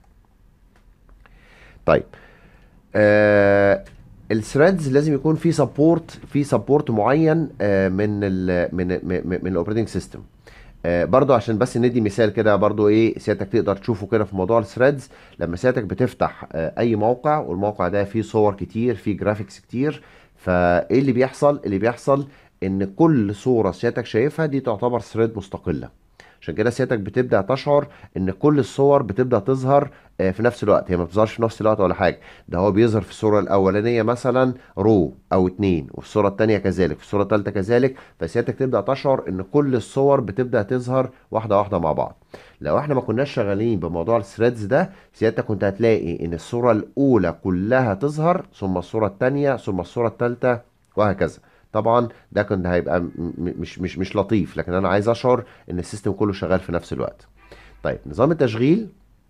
طيب آه الثريدز لازم يكون في سبورت في سبورت معين آه من ال من من, من الاوبريتنج سيستم آه برضو عشان بس ندي مثال كده برضو ايه سيادتك تقدر تشوفه كده في موضوع الثريدز لما سيادتك بتفتح آه اي موقع والموقع ده فيه صور كتير فيه جرافيكس كتير فايه اللي بيحصل اللي بيحصل ان كل صورة سيادتك شايفها دي تعتبر ثريد مستقلة عشان كده سيادتك بتبدا تشعر ان كل الصور بتبدا تظهر آه، في نفس الوقت هي ما بتظهرش في نفس الوقت ولا حاجه ده هو بيظهر في الصوره الاولانيه مثلا رو او اتنين وفي الصوره الثانيه كذلك في الصوره الثالثه كذلك فسيادتك تبدا تشعر ان كل الصور بتبدا تظهر واحده واحده مع بعض لو احنا ما كناش شغالين بموضوع الثريدز ده سيادتك كنت هتلاقي ان الصوره الاولى كلها تظهر ثم الصوره الثانيه ثم الصوره الثالثه وهكذا طبعا ده كان هيبقى م- م- مش مش مش لطيف لكن انا عايز اشعر ان السيستم كله شغال في نفس الوقت طيب نظام التشغيل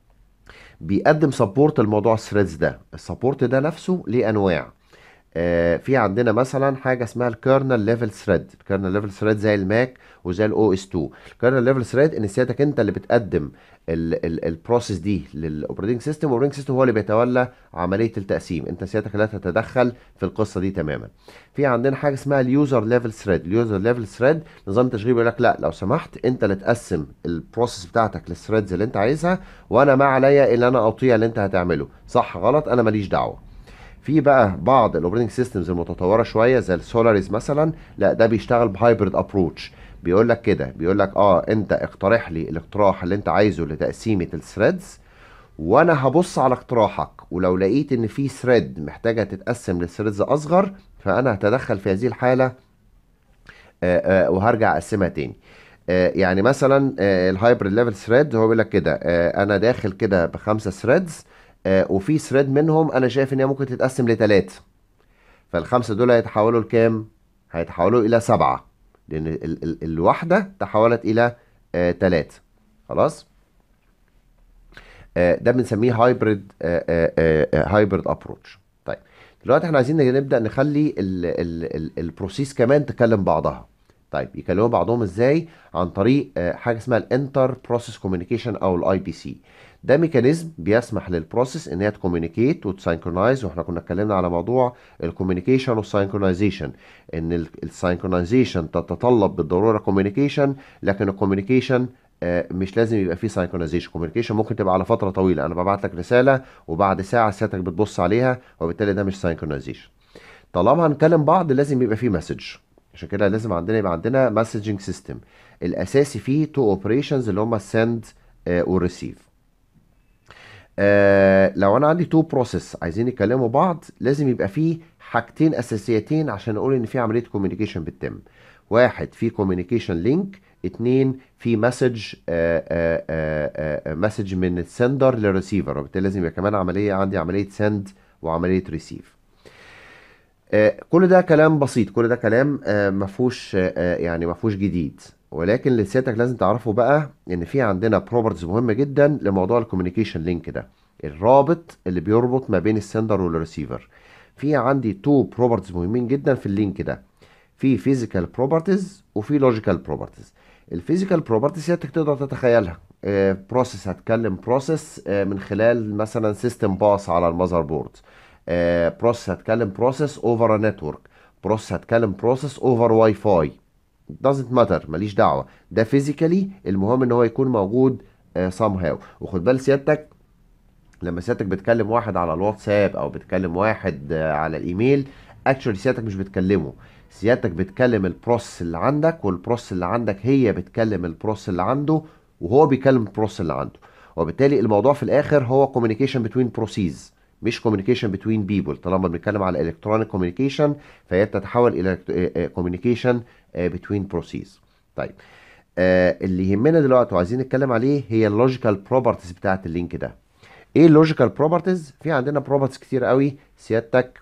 بيقدم سبورت لموضوع الثريدز ده السبورت ده نفسه ليه انواع آه، في عندنا مثلا حاجه اسمها الكيرنل ليفل ثريد الكيرنل ليفل ثريد زي الماك وزي الاو اس 2 الكيرنل ليفل ثريد ان سيادتك انت اللي بتقدم البروسيس دي للاوبريتنج سيستم والاوبريتنج سيستم هو اللي بيتولى عمليه التقسيم انت سيادتك لا تتدخل في القصه دي تماما في عندنا حاجه اسمها اليوزر ليفل ثريد اليوزر ليفل ثريد نظام التشغيل بيقول لك لا لو سمحت انت اللي تقسم البروسيس بتاعتك للثريدز اللي انت عايزها وانا ما عليا الا انا اطيع اللي انت هتعمله صح غلط انا ماليش دعوه في بقى بعض الاوبريتنج سيستمز المتطوره شويه زي السولاريز مثلا لا ده بيشتغل بهايبرد ابروتش بيقول لك كده بيقول لك اه انت اقترح لي الاقتراح اللي انت عايزه لتقسيمه الثريدز وانا هبص على اقتراحك ولو لقيت ان في ثريد محتاجه تتقسم لثريدز اصغر فانا هتدخل في هذه الحاله آه، آه، وهرجع اقسمها تاني آه، يعني مثلا الهايبرد ليفل ثريد هو بيقول لك كده آه، انا داخل كده بخمسه ثريدز وفي ثريد منهم انا شايف ان هي ممكن تتقسم لثلاثه فالخمسه دول هيتحولوا لكام هيتحولوا الى سبعه لان ال ال الواحده تحولت الى ثلاثه خلاص آه، ده بنسميه هايبرد هايبرد ابروتش طيب دلوقتي احنا عايزين نبدا نخلي البروسيس كمان تكلم بعضها طيب يكلموا بعضهم ازاي عن طريق آه، حاجه اسمها الانتر بروسيس كوميونيكيشن او الاي بي سي ده ميكانيزم بيسمح للبروسيس ان هي تكوميونيكيت وتسينكرونايز واحنا كنا اتكلمنا على موضوع الكوميونيكيشن والسينكرونايزيشن ان السينكرونايزيشن تتطلب بالضروره كوميونيكيشن لكن الكوميونيكيشن آه، مش لازم يبقى فيه ساينكرونايزيشن كوميونيكيشن ممكن تبقى على فتره طويله انا ببعت لك رساله وبعد ساعه سيادتك بتبص عليها وبالتالي ده مش ساينكرونايزيشن طالما هنكلم بعض لازم يبقى فيه مسج عشان كده لازم عندنا يبقى عندنا مسجنج سيستم الاساسي فيه تو اوبريشنز اللي هم السند والريسيف آه لو انا عندي تو بروسيس عايزين يكلموا بعض لازم يبقى فيه حاجتين اساسيتين عشان اقول ان في عمليه كوميونيكيشن بتتم واحد في كوميونيكيشن لينك اتنين في مسج مسج من السندر للريسيفر وبالتالي لازم يبقى كمان عمليه عندي عمليه سند وعمليه ريسيف آه، كل ده كلام بسيط كل ده كلام آه، ما فيهوش آه، يعني ما فيهوش جديد ولكن اللي سيادتك لازم تعرفه بقى ان في عندنا بروبرتيز مهمه جدا لموضوع الكوميونيكيشن لينك ده الرابط اللي بيربط ما بين السندر والريسيفر في عندي تو بروبرتيز مهمين جدا في اللينك ده في فيزيكال بروبرتيز وفي لوجيكال بروبرتيز الفيزيكال بروبرتيز سيادتك تقدر تتخيلها بروسيس هتكلم بروسيس من خلال مثلا سيستم باس على المذر بورد بروسيس هتكلم بروسيس اوفر نتورك بروسيس هتكلم بروسيس اوفر واي فاي doesn't matter ماليش دعوه ده فيزيكالي المهم ان هو يكون موجود سام هاو وخد بال سيادتك لما سيادتك بتكلم واحد على الواتساب او بتكلم واحد آه، على الايميل اكشولي سيادتك مش بتكلمه سيادتك بتكلم البروسيس اللي عندك والبروسيس اللي عندك هي بتكلم البروسيس اللي عنده وهو بيكلم البروسيس اللي عنده وبالتالي الموضوع في الاخر هو كوميونيكيشن بتوين بروسيس مش كوميونيكيشن بتوين بيبل طالما بنتكلم على الكترونيك كوميونيكيشن فهي بتتحول الى كوميونيكيشن بتوين بروسيس طيب آه، اللي يهمنا دلوقتي وعايزين نتكلم عليه هي اللوجيكال بروبرتيز بتاعت اللينك ده ايه اللوجيكال بروبرتيز في عندنا بروبرتيز كتير قوي سيادتك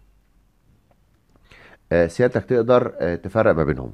آه، سيادتك تقدر آه، تفرق ما بينهم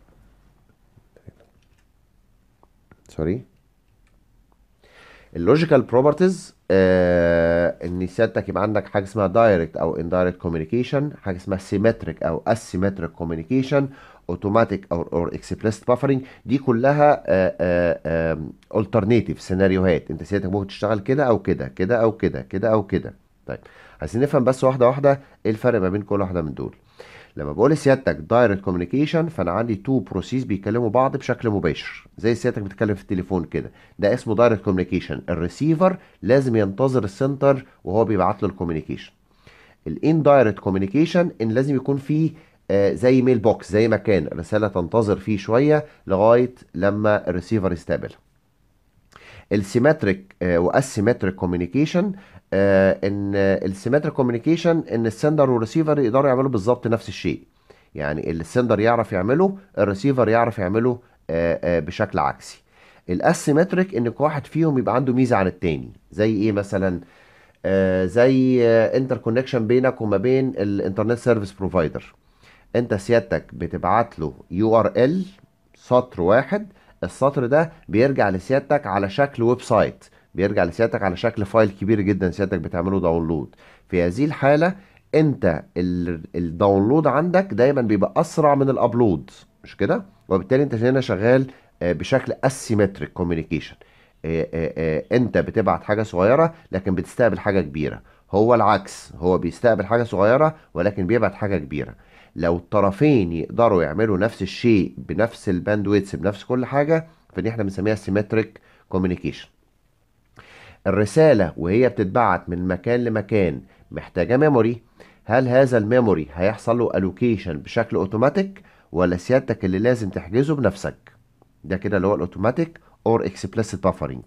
سوري اللوجيكال بروبرتيز ان سيادتك يبقى عندك حاجه اسمها دايركت او اندايركت كوميونيكيشن حاجه اسمها سيمتريك او اسيمتريك كوميونيكيشن اوتوماتيك او اور اكسبلسيت بافرنج دي كلها الترناتيف سيناريوهات انت سيادتك ممكن تشتغل كده او كده كده او كده كده او كده طيب عايزين نفهم بس واحده واحده ايه الفرق ما بين كل واحده من دول لما بقول لسيادتك دايركت كوميونيكيشن فانا عندي تو بروسيس بيكلموا بعض بشكل مباشر زي سيادتك بتتكلم في التليفون كده ده اسمه دايركت كوميونيكيشن الريسيفر لازم ينتظر السنتر وهو بيبعت له الكوميونيكيشن الاندايركت كوميونيكيشن ان لازم يكون في آه، زي ميل بوكس زي مكان الرساله تنتظر فيه شويه لغايه لما الريسيفر يستقبلها السيمتريك واسيمتريك كوميونيكيشن ان السيمتريك كوميونيكيشن ان السندر والريسيفر يقدروا يعملوا بالظبط نفس الشيء يعني اللي السندر يعرف يعمله الريسيفر يعرف يعمله آه، آه، بشكل عكسي الاسيمتريك ان كل واحد فيهم يبقى عنده ميزه عن التاني زي ايه مثلا آه، زي انتر كونكشن بينك وما بين الانترنت سيرفيس بروفايدر انت سيادتك بتبعت له يو ار ال سطر واحد السطر ده بيرجع لسيادتك على شكل ويب سايت بيرجع لسيادتك على شكل فايل كبير جدا سيادتك بتعمله داونلود في هذه الحالة انت ال- الداونلود عندك دايما بيبقى اسرع من الابلود مش كده وبالتالي انت هنا شغال آه، بشكل اسيمتريك كوميونيكيشن انت بتبعت حاجة صغيرة لكن بتستقبل حاجة كبيرة هو العكس هو بيستقبل حاجة صغيرة ولكن بيبعت حاجة كبيرة لو الطرفين يقدروا يعملوا نفس الشيء بنفس الباندويتس بنفس كل حاجة فدي احنا بنسميها سيمتريك كوميونيكيشن الرسالة وهي بتتبعت من مكان لمكان محتاجة ميموري هل هذا الميموري هيحصل له الوكيشن بشكل اوتوماتيك ولا سيادتك اللي لازم تحجزه بنفسك ده كده اللي هو الاوتوماتيك اور اكسبلسيت بافرنج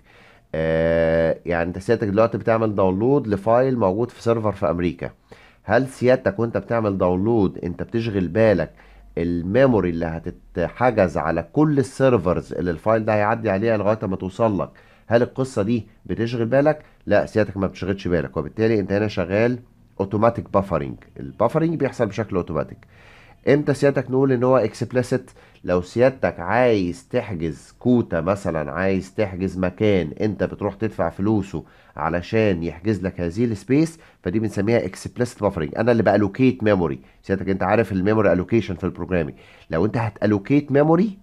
آه يعني انت سيادتك دلوقتي بتعمل داونلود لفايل موجود في سيرفر في امريكا هل سيادتك وانت بتعمل داونلود انت بتشغل بالك الميموري اللي هتتحجز على كل السيرفرز اللي الفايل ده هيعدي عليها لغايه ما توصل لك هل القصه دي بتشغل بالك لا سيادتك ما بتشغلش بالك وبالتالي انت هنا شغال اوتوماتيك بافرنج البافرنج بيحصل بشكل اوتوماتيك امتى سيادتك نقول ان هو اكسبلسيت لو سيادتك عايز تحجز كوتا مثلا عايز تحجز مكان انت بتروح تدفع فلوسه علشان يحجز لك هذه السبيس فدي بنسميها اكسبلسيت بافرنج انا اللي بالوكيت ميموري سيادتك انت عارف الميموري الوكيشن في البروجرامينج لو انت هتالوكيت ميموري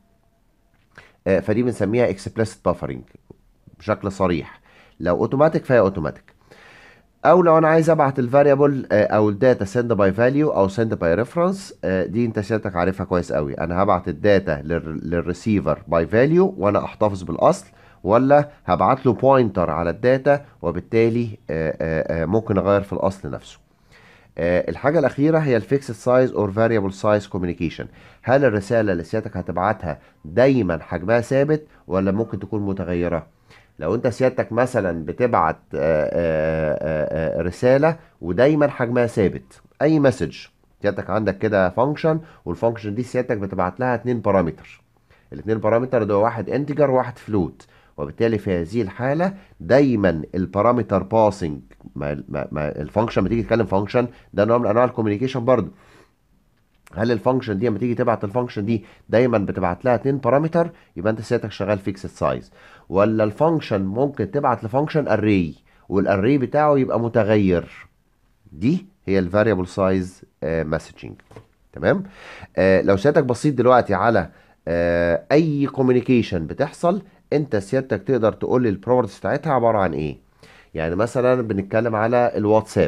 فدي بنسميها اكسبلسيت بافرنج بشكل صريح لو اوتوماتيك فهي اوتوماتيك او لو انا عايز ابعت الفاريبل او الداتا سند باي فاليو او سند باي ريفرنس دي انت سيادتك عارفها كويس قوي انا هبعت الداتا للريسيفر باي فاليو وانا احتفظ بالاصل ولا هبعت له بوينتر على الداتا وبالتالي آه، آه، آه، ممكن اغير في الاصل نفسه آه، الحاجة الأخيرة هي الفيكسد سايز اور فاريبل سايز كوميونيكيشن هل الرسالة اللي سيادتك هتبعتها دايما حجمها ثابت ولا ممكن تكون متغيرة لو انت سيادتك مثلا بتبعت آه، آه، آه، آه، رسالة ودايما حجمها ثابت اي مسج سيادتك عندك كده فانكشن والفانكشن دي سيادتك بتبعت لها اتنين بارامتر الاتنين بارامتر ده واحد انتجر وواحد فلوت وبالتالي في هذه الحالة دايما البارامتر باسنج ما, ما, ما الفانكشن بتيجي تتكلم فانكشن ده نوع من انواع الكوميونيكيشن برضه هل الفانكشن دي لما تيجي تبعت الفانكشن دي دايما بتبعت لها اتنين بارامتر يبقى انت سيادتك شغال فيكسد سايز ولا الفانكشن ممكن تبعت لفانكشن اري والاري بتاعه يبقى متغير دي هي الفاريبل سايز مسجنج تمام آه لو سيادتك بصيت دلوقتي على آه اي كوميونيكيشن بتحصل انت سيادتك تقدر تقول لي البروبرتيز بتاعتها عباره عن ايه يعني مثلا بنتكلم على الواتساب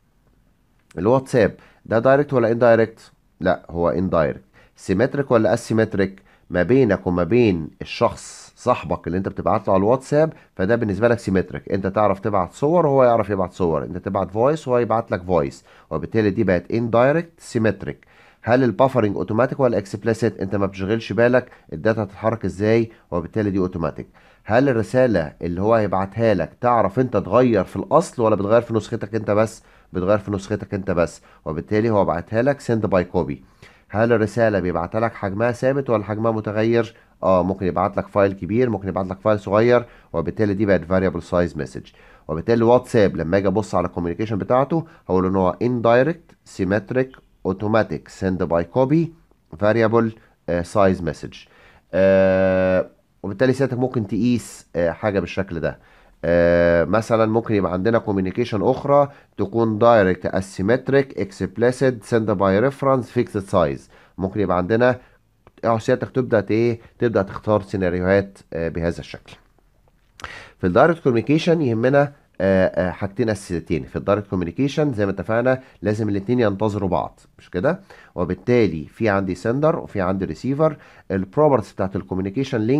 الواتساب ده دايركت ولا اندايركت لا هو اندايركت سيمتريك ولا اسيمتريك ما بينك وما بين الشخص صاحبك اللي انت بتبعت له على الواتساب فده بالنسبه لك سيمتريك انت تعرف تبعت صور وهو يعرف يبعت صور انت تبعت فويس وهو يبعت لك فويس وبالتالي دي بقت اندايركت سيمتريك هل البافرنج اوتوماتيك ولا اكسبلسيت انت ما بتشغلش بالك الداتا هتتحرك ازاي وبالتالي دي اوتوماتيك هل الرساله اللي هو هيبعتها لك تعرف انت تغير في الاصل ولا بتغير في نسختك انت بس بتغير في نسختك انت بس وبالتالي هو بعتها لك سند باي كوبي هل الرساله بيبعتها لك حجمها ثابت ولا حجمها متغير اه ممكن يبعت لك فايل كبير ممكن يبعت لك فايل صغير وبالتالي دي بقت فاريبل سايز مسج وبالتالي الواتساب لما اجي ابص على الكوميونيكيشن بتاعته هقول ان هو indirect symmetric automatic send by copy variable uh, size message آه وبالتالي سيادتك ممكن تقيس آه حاجه بالشكل ده آه مثلا ممكن يبقى عندنا كوميونيكيشن اخرى تكون دايركت اسيمتريك اكسبلسيت سند باي ريفرنس فيكسد سايز ممكن يبقى عندنا اه سيادتك تبدا ايه تبدا تختار سيناريوهات آه بهذا الشكل في الدايركت كوميونيكيشن يهمنا آه، آه، حاجتين اساسيتين في الدايركت كوميونيكيشن زي ما اتفقنا لازم الاثنين ينتظروا بعض مش كده وبالتالي في عندي سندر وفي عندي ريسيفر البروبرتيز بتاعت الكوميونيكيشن لينك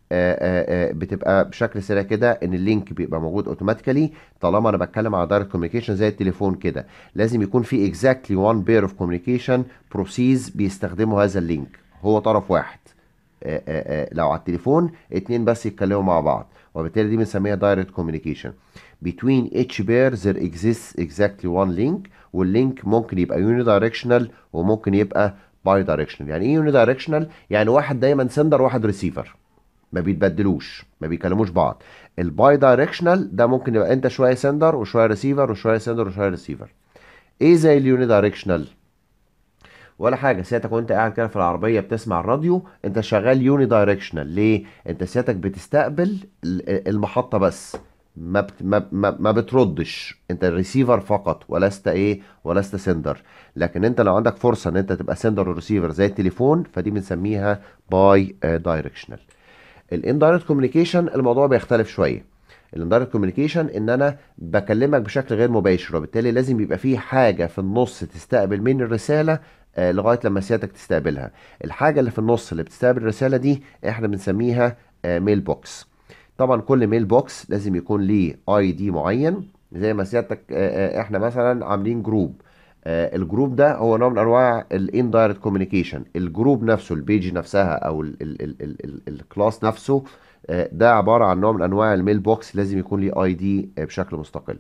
آه، آه، بتبقى بشكل سريع كده ان اللينك بيبقى موجود اوتوماتيكالي طالما انا بتكلم على دايركت كوميونيكيشن زي التليفون كده لازم يكون في اكزاكتلي وان بير اوف كوميونيكيشن بروسيس بيستخدموا هذا اللينك هو طرف واحد آه، آه، آه، لو على التليفون اتنين بس يتكلموا مع بعض وبالتالي دي بنسميها دايركت كوميونيكيشن between each pair there exists exactly one link واللينك ممكن يبقى unidirectional وممكن يبقى bidirectional يعني ايه unidirectional يعني واحد دايما سندر واحد ريسيفر ما بيتبدلوش ما بيكلموش بعض الباي دايركشنال ده ممكن يبقى انت شويه سندر وشويه ريسيفر وشويه سندر وشويه ريسيفر ايه زي اليوني دايركشنال ولا حاجه سيادتك وانت قاعد كده في العربيه بتسمع الراديو انت شغال يوني دايركشنال ليه انت سيادتك بتستقبل ال- المحطه بس ما بت ما, ما, ما بتردش انت الريسيفر فقط ولست ايه ولست سندر لكن انت لو عندك فرصه ان انت تبقى سندر وريسيفر زي التليفون فدي بنسميها باي دايركشنال الاندايركت كوميونيكيشن الموضوع بيختلف شويه الاندايركت كوميونيكيشن ان انا بكلمك بشكل غير مباشر وبالتالي لازم يبقى في حاجه في النص تستقبل مني الرساله آه، لغايه لما سيادتك تستقبلها الحاجه اللي في النص اللي بتستقبل الرساله دي احنا بنسميها ميل بوكس طبعا كل ميل بوكس لازم يكون ليه اي دي معين زي ما سيادتك آه، آه، احنا مثلا عاملين جروب آه، الجروب ده هو نوع من انواع الاندايركت كوميونيكيشن الجروب نفسه البيج نفسها او الكلاس نفسه آه، ده عباره عن نوع من انواع الميل بوكس لازم يكون ليه اي دي بشكل مستقل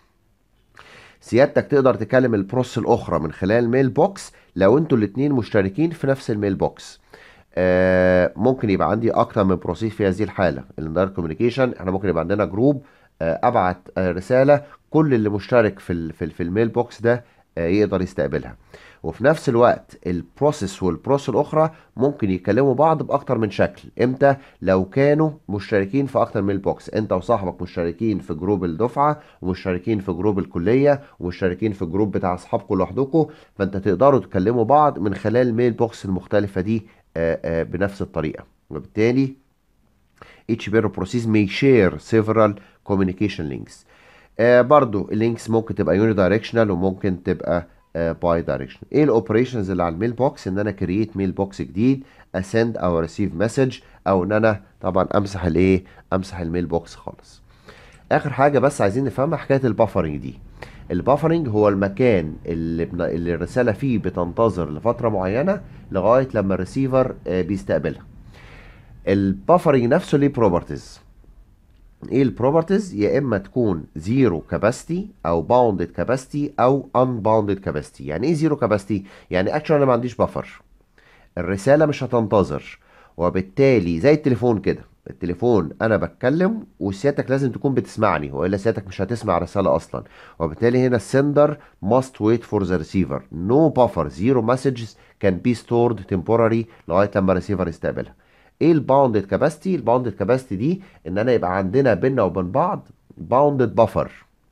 سيادتك تقدر تكلم البروس الاخرى من خلال الميل بوكس لو انتوا الاتنين مشتركين في نفس الميل بوكس آه، ممكن يبقى عندي اكتر من بروسيس في هذه الحاله الاندايركت كوميونيكيشن احنا ممكن يبقى عندنا جروب آه، ابعت آه، رساله كل اللي مشترك في ال في, ال في الميل بوكس ده آه، يقدر يستقبلها وفي نفس الوقت البروسيس والبروسيس الاخرى ممكن يكلموا بعض باكتر من شكل امتى لو كانوا مشتركين في اكتر من ميل بوكس انت وصاحبك مشتركين في جروب الدفعه ومشتركين في جروب الكليه ومشتركين في جروب بتاع اصحابكم لوحدكم فانت تقدروا تكلموا بعض من خلال الميل بوكس المختلفه دي آه، آه، بنفس الطريقه وبالتالي each pair of process may share several communication links آه برضو اللينكس ممكن تبقى يوني دايركشنال وممكن تبقى باي دايركشنال ايه الاوبريشنز اللي على الميل بوكس ان انا كرييت ميل بوكس جديد اسند او ريسيف مسج او ان انا طبعا امسح الايه امسح الميل بوكس خالص اخر حاجه بس عايزين نفهمها حكايه البافرنج دي البافرنج هو المكان اللي, بن... اللي الرساله فيه بتنتظر لفتره معينه لغايه لما الريسيفر آه، بيستقبلها البافرنج نفسه ليه بروبرتيز ايه البروبرتيز يا اما تكون زيرو كاباسيتي او باوندد كاباسيتي او ان باوندد كاباسيتي يعني ايه زيرو كاباسيتي يعني اكشن انا ما عنديش بفر الرساله مش هتنتظر وبالتالي زي التليفون كده التليفون انا بتكلم وسيادتك لازم تكون بتسمعني والا سيادتك مش هتسمع رساله اصلا وبالتالي هنا السندر must wait for the receiver no buffer zero messages can be stored temporary لغايه لما الريسيفر يستقبلها ايه الباوندد كاباسيتي الباوندد كاباسيتي دي ان انا يبقى عندنا بيننا وبين بعض باوندد بفر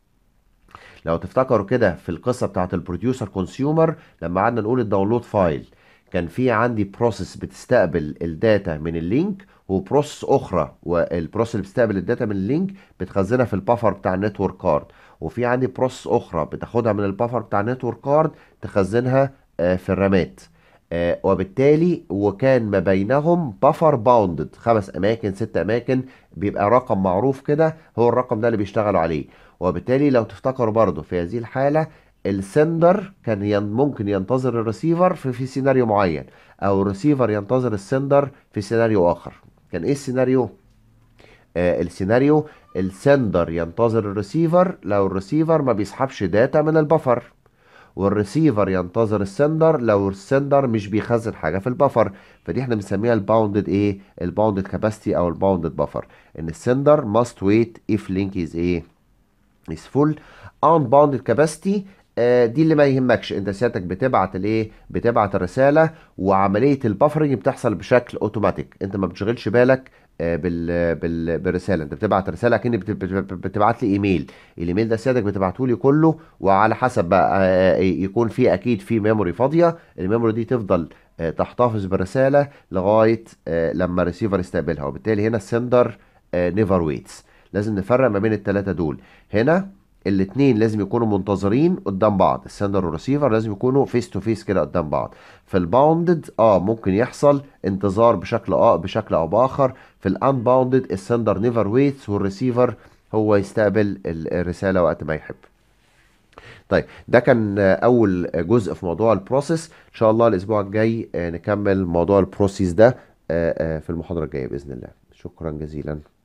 لو تفتكروا كده في القصه بتاعت البروديوسر كونسيومر لما قعدنا نقول الداونلود فايل كان في عندي بروسيس بتستقبل الداتا من اللينك وبروسيس اخرى والبروسيس اللي بتستقبل الداتا من اللينك بتخزنها في البفر بتاع النتورك كارد وفي عندي بروسيس اخرى بتاخدها من البفر بتاع النتورك كارد تخزنها آه، في الرامات آه، وبالتالي وكان ما بينهم بفر باوندد خمس اماكن ست اماكن بيبقى رقم معروف كده هو الرقم ده اللي بيشتغلوا عليه وبالتالي لو تفتكروا برضو في هذه الحالة السندر كان ين ممكن ينتظر الريسيفر في, في سيناريو معين او الريسيفر ينتظر السندر في سيناريو اخر كان ايه السيناريو آه السيناريو السندر ينتظر الريسيفر لو الريسيفر ما بيسحبش داتا من البفر والريسيفر ينتظر السندر لو السندر مش بيخزن حاجه في البفر فدي احنا بنسميها الباوندد ايه الباوندد كاباسيتي او الباوندد بفر ان السندر must wait if link is ايه is full unbounded capacity آه، دي اللي ما يهمكش انت سيادتك بتبعت الايه بتبعت الرساله وعمليه البفرنج بتحصل بشكل اوتوماتيك انت ما بتشغلش بالك آه، بال بال بالرساله انت بتبعت رساله كأن بت- بت- بتبعت لي ايميل الايميل ده سيادتك بتبعته لي كله وعلى حسب بقى آه، يكون في اكيد في ميموري فاضيه الميموري دي تفضل آه، تحتفظ بالرساله لغايه آه، لما الريسيفر يستقبلها وبالتالي هنا السندر نيفر ويتس لازم نفرق ما بين الثلاثه دول هنا الاتنين لازم يكونوا منتظرين قدام بعض السندر والريسيفر لازم يكونوا فيس تو فيس كده قدام بعض في الباوندد اه ممكن يحصل انتظار بشكل اه بشكل او باخر في الانباوندد السندر نيفر ويتس والريسيفر هو يستقبل ال- الرسالة وقت ما يحب طيب ده كان آه، اول جزء في موضوع البروسيس ان شاء الله الاسبوع الجاي آه، نكمل موضوع البروسيس ده آه، آه، في المحاضرة الجاية بإذن الله شكرا جزيلا